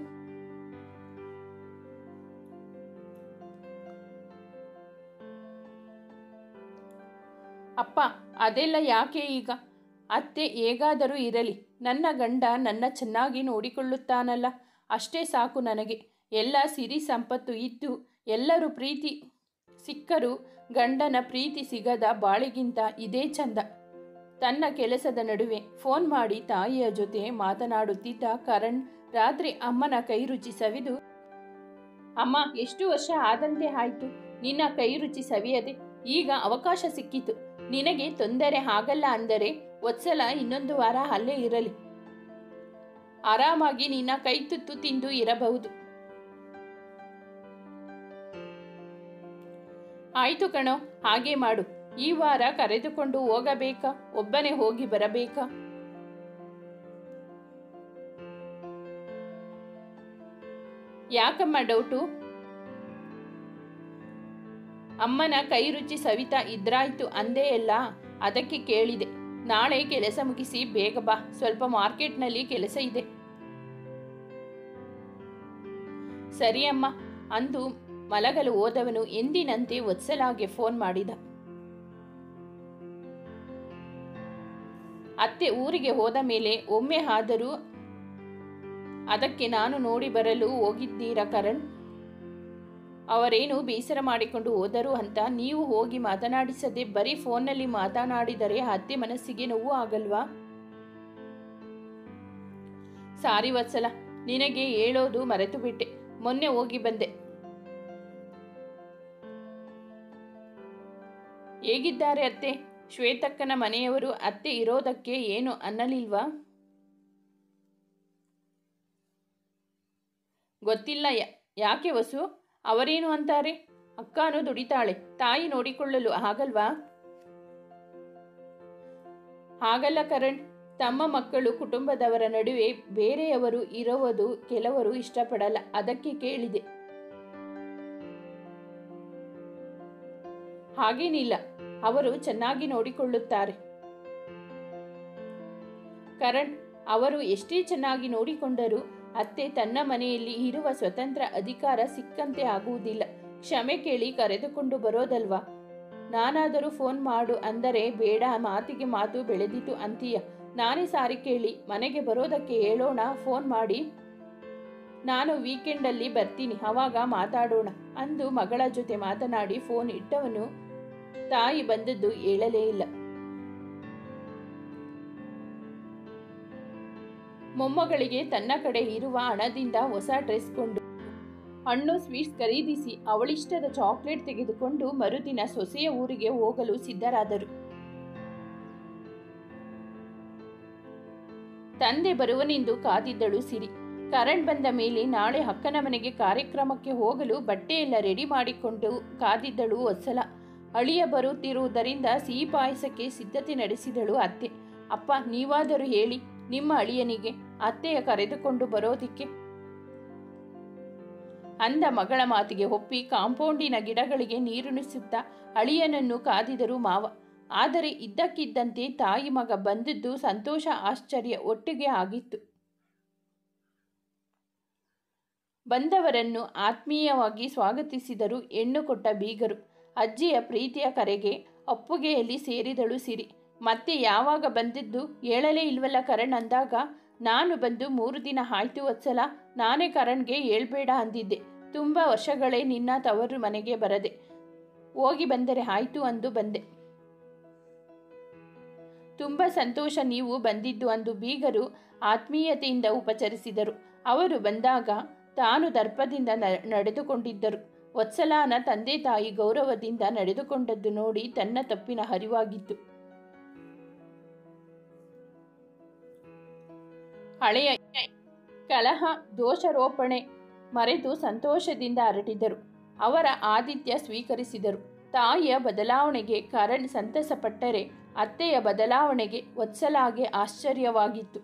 Speaker 1: ಅಪ್ಪ ಅದೆಲ್ಲ ಯಾಕೆ ಈಗ ಅತ್ತೆ ಹೇಗಾದರೂ ಇರಲಿ ನನ್ನ ಗಂಡ ನನ್ನ ಚೆನ್ನಾಗಿ ನೋಡಿಕೊಳ್ಳುತ್ತಾನಲ್ಲ ಅಷ್ಟೇ ಸಾಕು ನನಗೆ ಎಲ್ಲ ಸಿರಿ ಸಂಪತ್ತು ಇದ್ದು ಎಲ್ಲರೂ ಪ್ರೀತಿ ಸಿಕ್ಕರೂ ಗಂಡನ ಪ್ರೀತಿ ಸಿಗದ ಬಾಳಿಗಿಂತ ಇದೇ ಚಂದ ತನ್ನ ಕೆಲಸದ ನಡುವೆ ಫೋನ್ ಮಾಡಿ ತಾಯಿಯ ಜೊತೆ ಮಾತನಾಡುತ್ತಿದ್ದ ಕರಣ್ ರಾತ್ರಿ ಅಮ್ಮನ ಕೈ ರುಚಿ ಸವಿದು ಅಮ್ಮ ಎಷ್ಟು ವರ್ಷ ಆದಂತೆ ಆಯ್ತು ನಿನ್ನ ಕೈ ರುಚಿ ಸವಿಯದೆ ಈಗ ಅವಕಾಶ ಸಿಕ್ಕಿತು ನಿನಗೆ ತೊಂದರೆ ಆಗಲ್ಲ ಅಂದರೆ ಒತ್ಸಲ ಇನ್ನೊಂದು ವಾರ ಅಲ್ಲೇ ಇರಲಿ ಆರಾಮಾಗಿ ನಿನ್ನ ಕೈ ತುತ್ತು ತಿಂದು ಇರಬಹುದು ಆಯ್ತು ಕಣೋ ಹಾಗೆ ಮಾಡು ಈ ವಾರ ಕರೆದುಕೊಂಡು ಹೋಗಬೇಕಾ ಒಬ್ಬನೇ ಹೋಗಿ ಬರಬೇಕಾ ಯಾಕಮ್ಮ ಡೌಟು ಅಮ್ಮನ ಕೈ ರುಚಿ ಸವಿತಾ ಇದ್ರಾಯ್ತು ಅಂದೇ ಎಲ್ಲ ಅದಕ್ಕೆ ಕೇಳಿದೆ ನಾಳೆ ಕೆಲಸ ಮುಗಿಸಿ ಬೇಗ ಬಾ ಸ್ವಲ್ಪ ಮಾರ್ಕೆಟ್ನಲ್ಲಿ ಕೆಲಸ ಇದೆ ಸರಿ ಅಮ್ಮ ಅಂದು ಮಲಗಲು ಹೋದವನು ಎಂದಿನಂತೆ ವತ್ಸಲಾಗೆ ಫೋನ್ ಮಾಡಿದ ಅತ್ತೆ ಊರಿಗೆ ಹೋದ ಮೇಲೆ ಒಮ್ಮೆ ಆದರೂ ಅದಕ್ಕೆ ನಾನು ನೋಡಿ ಬರಲು ಹೋಗಿದ್ದೀರಾ ಕರಣ್ ಅವರೇನು ಬೇಸರ ಮಾಡಿಕೊಂಡು ಹೋದರು ಅಂತ ನೀವು ಹೋಗಿ ಮಾತನಾಡಿಸದೆ ಬರೀ ಫೋನ್ನಲ್ಲಿ ಮಾತನಾಡಿದರೆ ಅತ್ತೆ ಮನಸ್ಸಿಗೆ ನೋವು ಆಗಲ್ವಾ ಸಾರಿ ವತ್ಸಲ ನಿನಗೆ ಹೇಳೋದು ಮರೆತು ಬಿಟ್ಟೆ ಮೊನ್ನೆ ಹೋಗಿ ಬಂದೆ ಹೇಗಿದ್ದಾರೆ ಅತ್ತೆ ಶ್ವೇತಕ್ಕನ ಮನೆಯವರು ಅತ್ತೆ ಇರೋದಕ್ಕೆ ಏನು ಅನ್ನಲಿಲ್ವಾ ಗೊತ್ತಿಲ್ಲ ಯ- ಯಾಕೆ ವಸು ಅವರೇನು ಅಂತಾರೆ ಅಕ್ಕನು ದುಡಿತಾಳೆ ತಾಯಿ ನೋಡಿಕೊಳ್ಳಲು ಆಗಲ್ವಾ ಹಾಗಲ್ಲ ಕರಣ್ ತಮ್ಮ ಮಕ್ಕಳು ಕುಟುಂಬದವರ ನಡುವೆ ಬೇರೆಯವರು ಇರುವುದು ಕೆಲವರು ಇಷ್ಟಪಡಲ್ಲ ಅದಕ್ಕೆ ಕೇಳಿದೆ ಹಾಗೇನಿಲ್ಲ ಅವರು ಚೆನ್ನಾಗಿ ನೋಡಿಕೊಳ್ಳುತ್ತಾರೆ ಕರಣ್ ಅವರು ಎಷ್ಟೇ ಚೆನ್ನಾಗಿ ನೋಡಿಕೊಂಡರೂ ಅತ್ತೆ ತನ್ನ ಮನೆಯಲ್ಲಿ ಇರುವ ಸ್ವತಂತ್ರ ಅಧಿಕಾರ ಸಿಕ್ಕಂತೆ ಆಗುವುದಿಲ್ಲ ಕ್ಷಮೆ ಕೇಳಿ ಕರೆದುಕೊಂಡು ಬರೋದಲ್ವಾ ನಾನಾದರೂ ಫೋನ್ ಮಾಡು ಅಂದರೆ ಬೇಡ ಮಾತಿಗೆ ಮಾತು ಬೆಳೆದಿತು ಅಂತೀಯ ನಾನೇ ಸಾರಿ ಕೇಳಿ ಮನೆಗೆ ಬರೋದಕ್ಕೆ ಹೇಳೋಣ ಫೋನ್ ಮಾಡಿ ನಾನು ವೀಕೆಂಡಲ್ಲಿ ಬರ್ತೀನಿ ಅವಾಗ ಮಾತಾಡೋಣ ಅಂದು ಮಗಳ ಜೊತೆ ಮಾತನಾಡಿ ಫೋನ್ ಇಟ್ಟವನು ತಾಯಿ ಬಂದದ್ದು ಹೇಳಲೇ ಇಲ್ಲ ಮೊಮ್ಮಗಳಿಗೆ ತನ್ನ ಕಡೆ ಇರುವ ಹಣದಿಂದ ಹೊಸ ಡ್ರೆಸ್ ಕೊಂಡು ಹಣ್ಣು ಸ್ವೀಟ್ಸ್ ಖರೀದಿಸಿ ಅವಳಿಷ್ಟದ ಚಾಕ್ಲೇಟ್ ತೆಗೆದುಕೊಂಡು ಮರುದಿನ ಸೊಸೆಯ ಊರಿಗೆ ಹೋಗಲು ಸಿದ್ಧರಾದರು ತಂದೆ ಬರುವನೆಂದು ಕಾದಿದ್ದಳು ಸಿರಿ ಕರಣ್ ಬಂದ ಮೇಲೆ ನಾಳೆ ಅಕ್ಕನ ಮನೆಗೆ ಕಾರ್ಯಕ್ರಮಕ್ಕೆ ಹೋಗಲು ಬಟ್ಟೆಯೆಲ್ಲ ರೆಡಿ ಮಾಡಿಕೊಂಡು ಕಾದಿದ್ದಳು ವತ್ಸಲ ಅಳಿಯ ಬರುತ್ತಿರುವುದರಿಂದ ಸಿಹಿ ಪಾಯಸಕ್ಕೆ ಸಿದ್ಧತೆ ನಡೆಸಿದಳು ಅತ್ತೆ ಅಪ್ಪ ನೀವಾದರೂ ಹೇಳಿ ನಿಮ್ಮ ಅಳಿಯನಿಗೆ ಅತ್ತೆಯ ಕರೆದುಕೊಂಡು ಬರೋದಿಕ್ಕೆ ಅಂದ ಮಗಳ ಮಾತಿಗೆ ಒಪ್ಪಿ ಕಾಂಪೌಂಡಿನ ಗಿಡಗಳಿಗೆ ನೀರುಣಿಸುತ್ತಾ ಅಳಿಯನನ್ನು ಕಾದಿದರು ಮಾವ ಆದರೆ ಇದ್ದಕ್ಕಿದ್ದಂತೆ ತಾಯಿ ಮಗ ಬಂದದ್ದು ಸಂತೋಷ ಆಶ್ಚರ್ಯ ಒಟ್ಟಿಗೆ ಆಗಿತ್ತು ಬಂದವರನ್ನು ಆತ್ಮೀಯವಾಗಿ ಸ್ವಾಗತಿಸಿದರು ಹೆಣ್ಣು ಕೊಟ್ಟ ಬೀಗರು ಅಜ್ಜಿಯ ಪ್ರೀತಿಯ ಕರೆಗೆ ಅಪ್ಪುಗೆಯಲ್ಲಿ ಸೇರಿದಳು ಸಿರಿ ಮತ್ತೆ ಯಾವಾಗ ಬಂದಿದ್ದು ಹೇಳಲೇ ಇಲ್ವಲ್ಲ ಕರಣ್ ಅಂದಾಗ ನಾನು ಬಂದು ಮೂರು ದಿನ ಆಯ್ತು ವತ್ಸಲ ನಾನೇ ಕರಣ್ಗೆ ಹೇಳ್ಬೇಡ ಅಂದಿದ್ದೆ ತುಂಬ ವರ್ಷಗಳೇ ನಿನ್ನ ತವರು ಮನೆಗೆ ಬರದೆ ಹೋಗಿ ಬಂದರೆ ಆಯ್ತು ಅಂದು ಬಂದೆ ತುಂಬ ಸಂತೋಷ ನೀವು ಬಂದಿದ್ದು ಅಂದು ಬೀಗರು ಆತ್ಮೀಯತೆಯಿಂದ ಉಪಚರಿಸಿದರು ಅವರು ಬಂದಾಗ ತಾನು ದರ್ಪದಿಂದ ನ- ನಡೆದುಕೊಂಡಿದ್ದರು ವತ್ಸಲಾನ ತಂದೆ ತಾಯಿ ಗೌರವದಿಂದ ನಡೆದುಕೊಂಡದ್ದು ನೋಡಿ ತನ್ನ ತಪ್ಪಿನ ಹರಿವಾಗಿತ್ತು ಹಳೆಯ ಕಲಹ ದೋಷಾರೋಪಣೆ ಮರೆತು ಸಂತೋಷದಿಂದ ಹರಟಿದರು ಅವರ ಆತಿಥ್ಯ ಸ್ವೀಕರಿಸಿದರು ತಾಯಿಯ ಬದಲಾವಣೆಗೆ ಕರಣ್ ಸಂತಸಪಟ್ಟರೆ ಅತ್ತೆಯ ಬದಲಾವಣೆಗೆ ವತ್ಸಲಾಗೆ ಆಶ್ಚರ್ಯವಾಗಿತ್ತು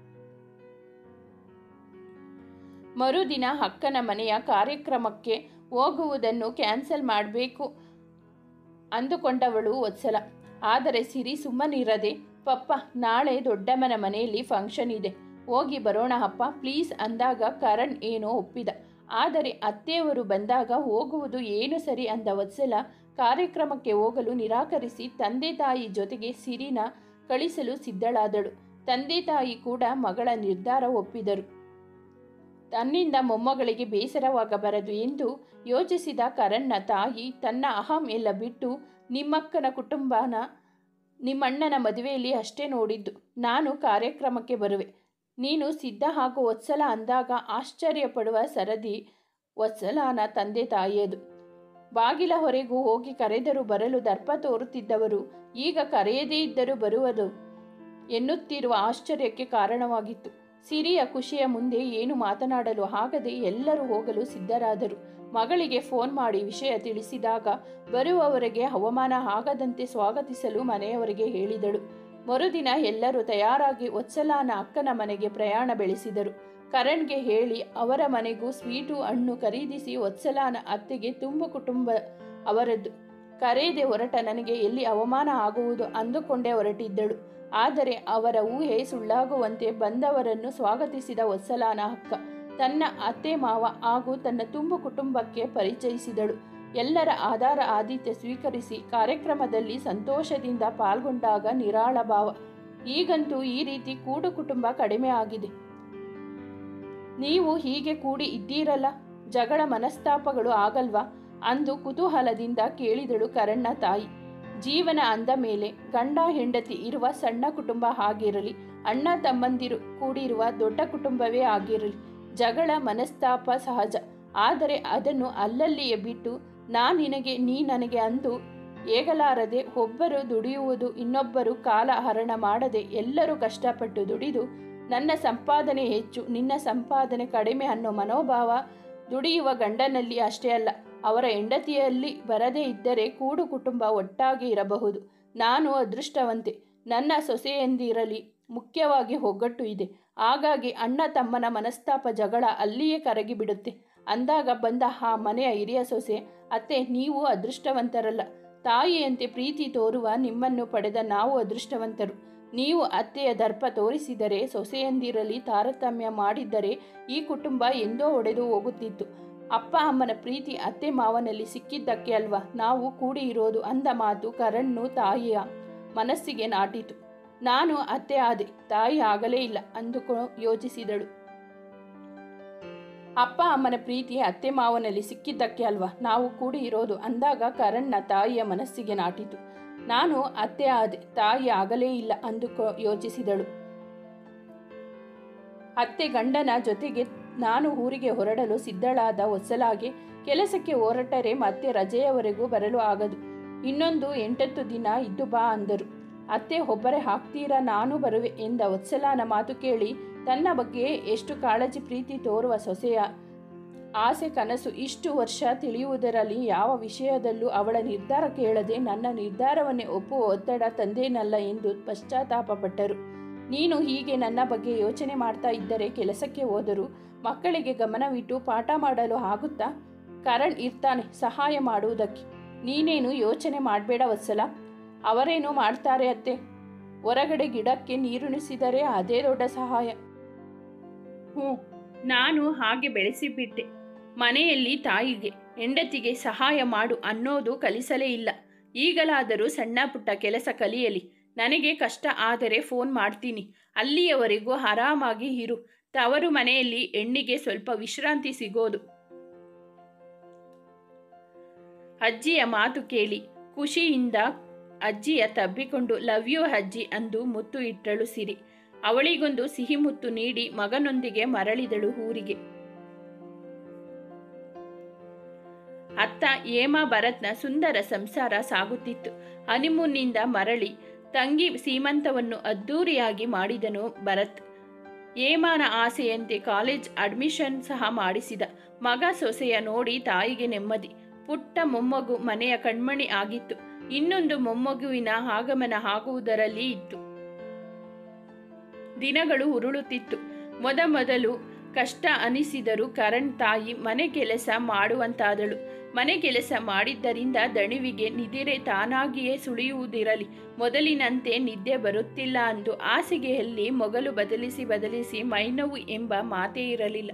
Speaker 1: ಮರುದಿನ ಅಕ್ಕನ ಮನೆಯ ಕಾರ್ಯಕ್ರಮಕ್ಕೆ ಹೋಗುವುದನ್ನು ಕ್ಯಾನ್ಸಲ್ ಮಾಡಬೇಕು ಅಂದುಕೊಂಡವಳು ವತ್ಸಲ ಆದರೆ ಸಿರಿ ಸುಮ್ಮನಿರದೆ ಪಪ್ಪ ನಾಳೆ ದೊಡ್ಡಮ್ಮನ ಮನೆಯಲ್ಲಿ ಫಂಕ್ಷನ್ ಇದೆ ಹೋಗಿ ಬರೋಣ ಅಪ್ಪ ಪ್ಲೀಸ್ ಅಂದಾಗ ಕರಣ್ ಏನೋ ಒಪ್ಪಿದ ಆದರೆ ಅತ್ತೆಯವರು ಬಂದಾಗ ಹೋಗುವುದು ಏನು ಸರಿ ಅಂದ ವತ್ಸಲ ಕಾರ್ಯಕ್ರಮಕ್ಕೆ ಹೋಗಲು ನಿರಾಕರಿಸಿ ತಂದೆ ತಾಯಿ ಜೊತೆಗೆ ಸಿರಿನ ಕಳಿಸಲು ಸಿದ್ಧಳಾದಳು ತಂದೆ ತಾಯಿ ಕೂಡ ಮಗಳ ನಿರ್ಧಾರ ಒಪ್ಪಿದರು ತನ್ನಿಂದ ಮೊಮ್ಮಗಳಿಗೆ ಬೇಸರವಾಗಬಾರದು ಎಂದು ಯೋಚಿಸಿದ ಕರಣ್ನ ತಾಯಿ ತನ್ನ ಅಹಂ ಎಲ್ಲ ಬಿಟ್ಟು ನಿಮ್ಮಕ್ಕನ ಕುಟುಂಬನ ನಿಮ್ಮಣ್ಣನ ಮದುವೆಯಲ್ಲಿ ಅಷ್ಟೇ ನೋಡಿದ್ದು ನಾನು ಕಾರ್ಯಕ್ರಮಕ್ಕೆ ಬರುವೆ ನೀನು ಸಿದ್ಧ ಹಾಗೂ ವತ್ಸಲ ಅಂದಾಗ ಆಶ್ಚರ್ಯಪಡುವ ಸರದಿ ವತ್ಸಲಾನ ತಂದೆ ತಾಯಿಯದು ಬಾಗಿಲ ಹೊರೆಗೂ ಹೋಗಿ ಕರೆದರೂ ಬರಲು ದರ್ಪ ತೋರುತ್ತಿದ್ದವರು ಈಗ ಕರೆಯದೇ ಇದ್ದರೂ ಬರುವುದು ಎನ್ನುತ್ತಿರುವ ಆಶ್ಚರ್ಯಕ್ಕೆ ಕಾರಣವಾಗಿತ್ತು ಸಿರಿಯ ಖುಷಿಯ ಮುಂದೆ ಏನು ಮಾತನಾಡಲು ಆಗದೆ ಎಲ್ಲರೂ ಹೋಗಲು ಸಿದ್ಧರಾದರು ಮಗಳಿಗೆ ಫೋನ್ ಮಾಡಿ ವಿಷಯ ತಿಳಿಸಿದಾಗ ಬರುವವರಿಗೆ ಅವಮಾನ ಆಗದಂತೆ ಸ್ವಾಗತಿಸಲು ಮನೆಯವರಿಗೆ ಹೇಳಿದಳು ಮರುದಿನ ಎಲ್ಲರೂ ತಯಾರಾಗಿ ವತ್ಸಲಾನ ಅಕ್ಕನ ಮನೆಗೆ ಪ್ರಯಾಣ ಬೆಳೆಸಿದರು ಕರಣ್ಗೆ ಹೇಳಿ ಅವರ ಮನೆಗೂ ಸ್ವೀಟು ಹಣ್ಣು ಖರೀದಿಸಿ ವತ್ಸಲಾನ ಅತ್ತೆಗೆ ತುಂಬ ಕುಟುಂಬ ಅವರದ್ದು ಕರೆಯದೆ ಹೊರಟ ನನಗೆ ಎಲ್ಲಿ ಅವಮಾನ ಆಗುವುದು ಅಂದುಕೊಂಡೇ ಹೊರಟಿದ್ದಳು ಆದರೆ ಅವರ ಊಹೆ ಸುಳ್ಳಾಗುವಂತೆ ಬಂದವರನ್ನು ಸ್ವಾಗತಿಸಿದ ವತ್ಸಲಾನ ಅಕ್ಕ ತನ್ನ ಅತ್ತೆ ಮಾವ ಹಾಗೂ ತನ್ನ ತುಂಬು ಕುಟುಂಬಕ್ಕೆ ಪರಿಚಯಿಸಿದಳು ಎಲ್ಲರ ಆಧಾರ ಆದಿತ್ಯ ಸ್ವೀಕರಿಸಿ ಕಾರ್ಯಕ್ರಮದಲ್ಲಿ ಸಂತೋಷದಿಂದ ಪಾಲ್ಗೊಂಡಾಗ ನಿರಾಳ ಭಾವ ಈಗಂತೂ ಈ ರೀತಿ ಕೂಡು ಕುಟುಂಬ ಕಡಿಮೆ ಆಗಿದೆ ನೀವು ಹೀಗೆ ಕೂಡಿ ಇದ್ದೀರಲ್ಲ ಜಗಳ ಮನಸ್ತಾಪಗಳು ಆಗಲ್ವಾ ಅಂದು ಕುತೂಹಲದಿಂದ ಕೇಳಿದಳು ಕರಣ್ಣ ತಾಯಿ ಜೀವನ ಅಂದ ಮೇಲೆ ಗಂಡ ಹೆಂಡತಿ ಇರುವ ಸಣ್ಣ ಕುಟುಂಬ ಆಗಿರಲಿ ಅಣ್ಣ ತಮ್ಮಂದಿರು ಕೂಡಿರುವ ದೊಡ್ಡ ಕುಟುಂಬವೇ ಆಗಿರಲಿ ಜಗಳ ಮನಸ್ತಾಪ ಸಹಜ ಆದರೆ ಅದನ್ನು ಅಲ್ಲಲ್ಲಿಯೇ ಬಿಟ್ಟು ನಾ ನಿನಗೆ ನೀ ನನಗೆ ಅಂದು ಏಗಲಾರದೆ ಒಬ್ಬರು ದುಡಿಯುವುದು ಇನ್ನೊಬ್ಬರು ಕಾಲ ಹರಣ ಮಾಡದೆ ಎಲ್ಲರೂ ಕಷ್ಟಪಟ್ಟು ದುಡಿದು ನನ್ನ ಸಂಪಾದನೆ ಹೆಚ್ಚು ನಿನ್ನ ಸಂಪಾದನೆ ಕಡಿಮೆ ಅನ್ನೋ ಮನೋಭಾವ ದುಡಿಯುವ ಗಂಡನಲ್ಲಿ ಅಷ್ಟೇ ಅಲ್ಲ ಅವರ ಹೆಂಡತಿಯಲ್ಲಿ ಬರದೇ ಇದ್ದರೆ ಕೂಡು ಕುಟುಂಬ ಒಟ್ಟಾಗಿ ಇರಬಹುದು ನಾನು ಅದೃಷ್ಟವಂತೆ ನನ್ನ ಸೊಸೆಯಂದಿರಲಿ ಮುಖ್ಯವಾಗಿ ಒಗ್ಗಟ್ಟು ಇದೆ ಹಾಗಾಗಿ ಅಣ್ಣ ತಮ್ಮನ ಮನಸ್ತಾಪ ಜಗಳ ಅಲ್ಲಿಯೇ ಕರಗಿಬಿಡುತ್ತೆ ಅಂದಾಗ ಬಂದ ಆ ಮನೆಯ ಹಿರಿಯ ಸೊಸೆ ಅತ್ತೆ ನೀವು ಅದೃಷ್ಟವಂತರಲ್ಲ ತಾಯಿಯಂತೆ ಪ್ರೀತಿ ತೋರುವ ನಿಮ್ಮನ್ನು ಪಡೆದ ನಾವು ಅದೃಷ್ಟವಂತರು ನೀವು ಅತ್ತೆಯ ದರ್ಪ ತೋರಿಸಿದರೆ ಸೊಸೆಯಂದಿರಲಿ ತಾರತಮ್ಯ ಮಾಡಿದ್ದರೆ ಈ ಕುಟುಂಬ ಎಂದೋ ಒಡೆದು ಹೋಗುತ್ತಿತ್ತು ಅಪ್ಪ ಅಮ್ಮನ ಪ್ರೀತಿ ಅತ್ತೆ ಮಾವನಲ್ಲಿ ಸಿಕ್ಕಿದ್ದಕ್ಕೆ ಅಲ್ವಾ ನಾವು ಕೂಡಿ ಇರೋದು ಅಂದ ಮಾತು ಕರಣ್ಣು ತಾಯಿಯ ಮನಸ್ಸಿಗೆ ನಾಟಿತು ನಾನು ಅತ್ತೆ ಆದೆ ತಾಯಿ ಆಗಲೇ ಇಲ್ಲ ಅಂದುಕೊ ಯೋಚಿಸಿದಳು ಅಪ್ಪ ಅಮ್ಮನ ಪ್ರೀತಿ ಅತ್ತೆ ಮಾವನಲ್ಲಿ ಸಿಕ್ಕಿದ್ದಕ್ಕೆ ಅಲ್ವಾ ನಾವು ಕೂಡಿ ಇರೋದು ಅಂದಾಗ ಕರಣ್ನ ತಾಯಿಯ ಮನಸ್ಸಿಗೆ ನಾಟಿತು ನಾನು ಅತ್ತೆ ಆದೆ ತಾಯಿ ಆಗಲೇ ಇಲ್ಲ ಅಂದುಕೊ ಯೋಚಿಸಿದಳು ಅತ್ತೆ ಗಂಡನ ಜೊತೆಗೆ ನಾನು ಊರಿಗೆ ಹೊರಡಲು ಸಿದ್ಧಳಾದ ಹೊಸಲಾಗೆ ಕೆಲಸಕ್ಕೆ ಹೊರಟರೆ ಮತ್ತೆ ರಜೆಯವರೆಗೂ ಬರಲು ಆಗದು ಇನ್ನೊಂದು ಎಂಟತ್ತು ದಿನ ಇದ್ದು ಬಾ ಅಂದರು ಅತ್ತೆ ಒಬ್ಬರೇ ಹಾಕ್ತೀರಾ ನಾನು ಬರುವೆ ಎಂದ ವತ್ಸಲಾನ ಮಾತು ಕೇಳಿ ತನ್ನ ಬಗ್ಗೆ ಎಷ್ಟು ಕಾಳಜಿ ಪ್ರೀತಿ ತೋರುವ ಸೊಸೆಯ ಆಸೆ ಕನಸು ಇಷ್ಟು ವರ್ಷ ತಿಳಿಯುವುದರಲ್ಲಿ ಯಾವ ವಿಷಯದಲ್ಲೂ ಅವಳ ನಿರ್ಧಾರ ಕೇಳದೆ ನನ್ನ ನಿರ್ಧಾರವನ್ನೇ ಒಪ್ಪುವ ಒತ್ತಡ ತಂದೇನಲ್ಲ ಎಂದು ಪಶ್ಚಾತ್ತಾಪಪಟ್ಟರು ನೀನು ಹೀಗೆ ನನ್ನ ಬಗ್ಗೆ ಯೋಚನೆ ಮಾಡ್ತಾ ಇದ್ದರೆ ಕೆಲಸಕ್ಕೆ ಹೋದರೂ ಮಕ್ಕಳಿಗೆ ಗಮನವಿಟ್ಟು ಪಾಠ ಮಾಡಲು ಆಗುತ್ತಾ ಕರಣ್ ಇರ್ತಾನೆ ಸಹಾಯ ಮಾಡುವುದಕ್ಕೆ ನೀನೇನು ಯೋಚನೆ ಮಾಡಬೇಡ ವತ್ಸಲ ಅವರೇನು ಮಾಡ್ತಾರೆ ಅತ್ತೆ ಹೊರಗಡೆ ಗಿಡಕ್ಕೆ ನೀರುಣಿಸಿದರೆ ಅದೇ ದೊಡ್ಡ ಸಹಾಯ ಹ್ಞೂ ನಾನು ಹಾಗೆ ಬೆಳೆಸಿಬಿಟ್ಟೆ ಮನೆಯಲ್ಲಿ ತಾಯಿಗೆ ಹೆಂಡತಿಗೆ ಸಹಾಯ ಮಾಡು ಅನ್ನೋದು ಕಲಿಸಲೇ ಇಲ್ಲ ಈಗಲಾದರೂ ಸಣ್ಣ ಪುಟ್ಟ ಕೆಲಸ ಕಲಿಯಲಿ ನನಗೆ ಕಷ್ಟ ಆದರೆ ಫೋನ್ ಮಾಡ್ತೀನಿ ಅಲ್ಲಿಯವರೆಗೂ ಆರಾಮಾಗಿ ಇರು ತವರು ಮನೆಯಲ್ಲಿ ಹೆಣ್ಣಿಗೆ ಸ್ವಲ್ಪ ವಿಶ್ರಾಂತಿ ಸಿಗೋದು ಅಜ್ಜಿಯ ಮಾತು ಕೇಳಿ ಖುಷಿಯಿಂದ ಅಜ್ಜಿಯ ತಬ್ಬಿಕೊಂಡು ಲವ್ ಯು ಅಜ್ಜಿ ಅಂದು ಮುತ್ತು ಇಟ್ಟಳು ಸಿರಿ ಅವಳಿಗೊಂದು ಸಿಹಿ ಮುತ್ತು ನೀಡಿ ಮಗನೊಂದಿಗೆ ಮರಳಿದಳು ಊರಿಗೆ ಅತ್ತ ಹೇಮಾ ಭರತ್ನ ಸುಂದರ ಸಂಸಾರ ಸಾಗುತ್ತಿತ್ತು ಹನಿಮೂನ್ನಿಂದ ಮರಳಿ ತಂಗಿ ಸೀಮಂತವನ್ನು ಅದ್ದೂರಿಯಾಗಿ ಮಾಡಿದನು ಭರತ್ ಹೇಮಾನ ಆಸೆಯಂತೆ ಕಾಲೇಜ್ ಅಡ್ಮಿಷನ್ ಸಹ ಮಾಡಿಸಿದ ಮಗ ಸೊಸೆಯ ನೋಡಿ ತಾಯಿಗೆ ನೆಮ್ಮದಿ ಪುಟ್ಟ ಮೊಮ್ಮಗು ಮನೆಯ ಕಣ್ಮಣಿ ಆಗಿತ್ತು ಇನ್ನೊಂದು ಮೊಮ್ಮಗುವಿನ ಆಗಮನ ಆಗುವುದರಲ್ಲಿ ಇತ್ತು ದಿನಗಳು ಉರುಳುತ್ತಿತ್ತು ಮೊದಮೊದಲು ಕಷ್ಟ ಅನಿಸಿದರೂ ಕರಣ್ ತಾಯಿ ಮನೆ ಕೆಲಸ ಮಾಡುವಂತಾದಳು ಮನೆ ಕೆಲಸ ಮಾಡಿದ್ದರಿಂದ ದಣಿವಿಗೆ ನಿದಿರೆ ತಾನಾಗಿಯೇ ಸುಳಿಯುವುದಿರಲಿ ಮೊದಲಿನಂತೆ ನಿದ್ದೆ ಬರುತ್ತಿಲ್ಲ ಅಂದು ಹಾಸಿಗೆಯಲ್ಲಿ ಮೊಗಲು ಬದಲಿಸಿ ಬದಲಿಸಿ ಮೈನೋವು ಎಂಬ ಮಾತೇ ಇರಲಿಲ್ಲ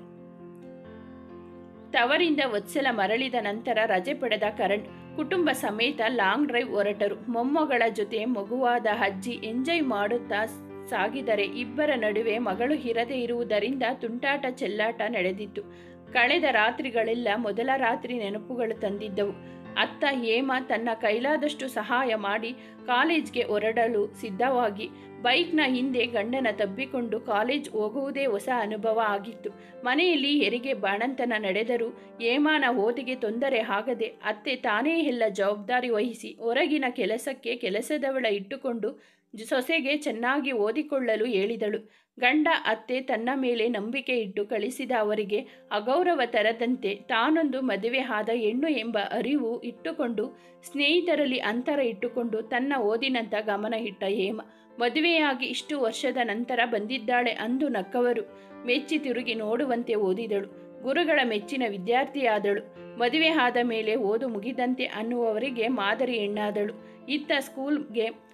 Speaker 1: ತವರಿಂದ ವತ್ಸಲ ಮರಳಿದ ನಂತರ ರಜೆ ಪಡೆದ ಕರಣ್ ಕುಟುಂಬ ಸಮೇತ ಲಾಂಗ್ ಡ್ರೈವ್ ಹೊರಟರು ಮೊಮ್ಮಗಳ ಜೊತೆ ಮಗುವಾದ ಅಜ್ಜಿ ಎಂಜಾಯ್ ಮಾಡುತ್ತಾ ಸಾಗಿದರೆ ಇಬ್ಬರ ನಡುವೆ ಮಗಳು ಇರದೇ ಇರುವುದರಿಂದ ತುಂಟಾಟ ಚೆಲ್ಲಾಟ ನಡೆದಿತ್ತು ಕಳೆದ ರಾತ್ರಿಗಳೆಲ್ಲ ಮೊದಲ ರಾತ್ರಿ ನೆನಪುಗಳು ತಂದಿದ್ದವು ಅತ್ತ ಹೇಮ ತನ್ನ ಕೈಲಾದಷ್ಟು ಸಹಾಯ ಮಾಡಿ ಕಾಲೇಜ್ಗೆ ಹೊರಡಲು ಸಿದ್ಧವಾಗಿ ಬೈಕ್ನ ಹಿಂದೆ ಗಂಡನ ತಬ್ಬಿಕೊಂಡು ಕಾಲೇಜ್ ಹೋಗುವುದೇ ಹೊಸ ಅನುಭವ ಆಗಿತ್ತು ಮನೆಯಲ್ಲಿ ಹೆರಿಗೆ ಬಾಣಂತನ ನಡೆದರೂ ಹೇಮಾನ ಓದಿಗೆ ತೊಂದರೆ ಆಗದೆ ಅತ್ತೆ ತಾನೇ ಎಲ್ಲ ಜವಾಬ್ದಾರಿ ವಹಿಸಿ ಹೊರಗಿನ ಕೆಲಸಕ್ಕೆ ಕೆಲಸದವಳ ಇಟ್ಟುಕೊಂಡು ಸೊಸೆಗೆ ಚೆನ್ನಾಗಿ ಓದಿಕೊಳ್ಳಲು ಹೇಳಿದಳು ಗಂಡ ಅತ್ತೆ ತನ್ನ ಮೇಲೆ ನಂಬಿಕೆ ಇಟ್ಟು ಕಳಿಸಿದ ಅವರಿಗೆ ಅಗೌರವ ತರದಂತೆ ತಾನೊಂದು ಮದುವೆ ಆದ ಹೆಣ್ಣು ಎಂಬ ಅರಿವು ಇಟ್ಟುಕೊಂಡು ಸ್ನೇಹಿತರಲ್ಲಿ ಅಂತರ ಇಟ್ಟುಕೊಂಡು ತನ್ನ ಓದಿನಂತ ಗಮನ ಇಟ್ಟ ಹೇಮ ಮದುವೆಯಾಗಿ ಇಷ್ಟು ವರ್ಷದ ನಂತರ ಬಂದಿದ್ದಾಳೆ ಅಂದು ನಕ್ಕವರು ಮೆಚ್ಚಿ ತಿರುಗಿ ನೋಡುವಂತೆ ಓದಿದಳು ಗುರುಗಳ ಮೆಚ್ಚಿನ ವಿದ್ಯಾರ್ಥಿಯಾದಳು ಮದುವೆ ಆದ ಮೇಲೆ ಓದು ಮುಗಿದಂತೆ ಅನ್ನುವವರಿಗೆ ಮಾದರಿ ಹೆಣ್ಣಾದಳು ಇತ್ತ ಸ್ಕೂಲ್ಗೆ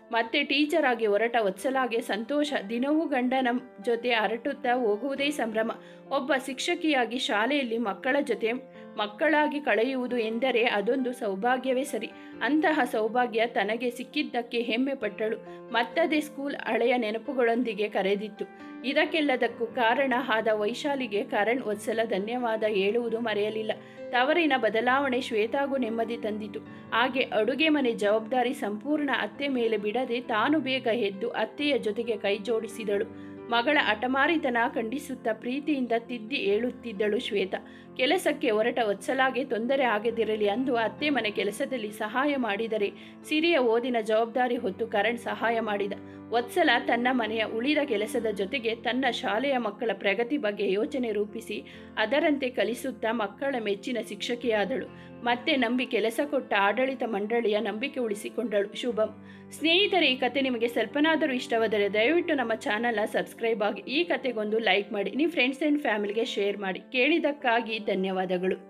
Speaker 1: ಮತ್ತೆ ಟೀಚರ್ ಆಗಿ ಹೊರಟ ವತ್ಸಲಾಗೆ ಸಂತೋಷ ದಿನವೂ ಗಂಡನ ಜೊತೆ ಹರಟುತ್ತಾ ಹೋಗುವುದೇ ಸಂಭ್ರಮ ಒಬ್ಬ ಶಿಕ್ಷಕಿಯಾಗಿ ಶಾಲೆಯಲ್ಲಿ ಮಕ್ಕಳ ಜೊತೆ ಮಕ್ಕಳಾಗಿ ಕಳೆಯುವುದು ಎಂದರೆ ಅದೊಂದು ಸೌಭಾಗ್ಯವೇ ಸರಿ ಅಂತಹ ಸೌಭಾಗ್ಯ ತನಗೆ ಸಿಕ್ಕಿದ್ದಕ್ಕೆ ಹೆಮ್ಮೆ ಪಟ್ಟಳು ಮತ್ತದೇ ಸ್ಕೂಲ್ ಹಳೆಯ ನೆನಪುಗಳೊಂದಿಗೆ ಕರೆದಿತ್ತು ಇದಕ್ಕೆಲ್ಲದಕ್ಕೂ ಕಾರಣ ಆದ ವೈಶಾಲಿಗೆ ಕರಣ್ ವತ್ಸಲ ಧನ್ಯವಾದ ಹೇಳುವುದು ಮರೆಯಲಿಲ್ಲ ತವರಿನ ಬದಲಾವಣೆ ಶ್ವೇತಾಗೂ ನೆಮ್ಮದಿ ತಂದಿತು ಹಾಗೆ ಅಡುಗೆ ಮನೆ ಜವಾಬ್ದಾರಿ ಸಂಪೂರ್ಣ ಅತ್ತೆ ಮೇಲೆ ಬಿಡದೆ ತಾನು ಬೇಗ ಎದ್ದು ಅತ್ತೆಯ ಜೊತೆಗೆ ಕೈ ಜೋಡಿಸಿದಳು ಮಗಳ ಹಠಮಾರಿತನ ಖಂಡಿಸುತ್ತಾ ಪ್ರೀತಿಯಿಂದ ತಿದ್ದಿ ಹೇಳುತ್ತಿದ್ದಳು ಶ್ವೇತಾ ಕೆಲಸಕ್ಕೆ ಹೊರಟ ವತ್ಸಲಾಗೆ ತೊಂದರೆ ಆಗದಿರಲಿ ಅಂದು ಅತ್ತೆ ಮನೆ ಕೆಲಸದಲ್ಲಿ ಸಹಾಯ ಮಾಡಿದರೆ ಸಿರಿಯ ಓದಿನ ಜವಾಬ್ದಾರಿ ಹೊತ್ತು ಕರಣ್ ಸಹಾಯ ಮಾಡಿದ ವತ್ಸಲ ತನ್ನ ಮನೆಯ ಉಳಿದ ಕೆಲಸದ ಜೊತೆಗೆ ತನ್ನ ಶಾಲೆಯ ಮಕ್ಕಳ ಪ್ರಗತಿ ಬಗ್ಗೆ ಯೋಚನೆ ರೂಪಿಸಿ ಅದರಂತೆ ಕಲಿಸುತ್ತಾ ಮಕ್ಕಳ ಮೆಚ್ಚಿನ ಶಿಕ್ಷಕಿಯಾದಳು ಮತ್ತೆ ನಂಬಿ ಕೆಲಸ ಕೊಟ್ಟ ಆಡಳಿತ ಮಂಡಳಿಯ ನಂಬಿಕೆ ಉಳಿಸಿಕೊಂಡಳು ಶುಭಂ ಸ್ನೇಹಿತರೆ ಈ ಕತೆ ನಿಮಗೆ ಸ್ವಲ್ಪನಾದರೂ ಇಷ್ಟವಾದರೆ ದಯವಿಟ್ಟು ನಮ್ಮ ಚಾನಲ್ನ ಸಬ್ಸ್ಕ್ರೈಬ್ ಆಗಿ ಈ ಕತೆಗೊಂದು ಲೈಕ್ ಮಾಡಿ ನಿಮ್ಮ ಫ್ರೆಂಡ್ಸ್ ಆ್ಯಂಡ್ ಫ್ಯಾಮಿಲಿಗೆ ಶೇರ್ ಮಾಡಿ ಕೇಳಿದ್ದಕ್ಕಾಗಿ ಧನ್ಯವಾದಗಳು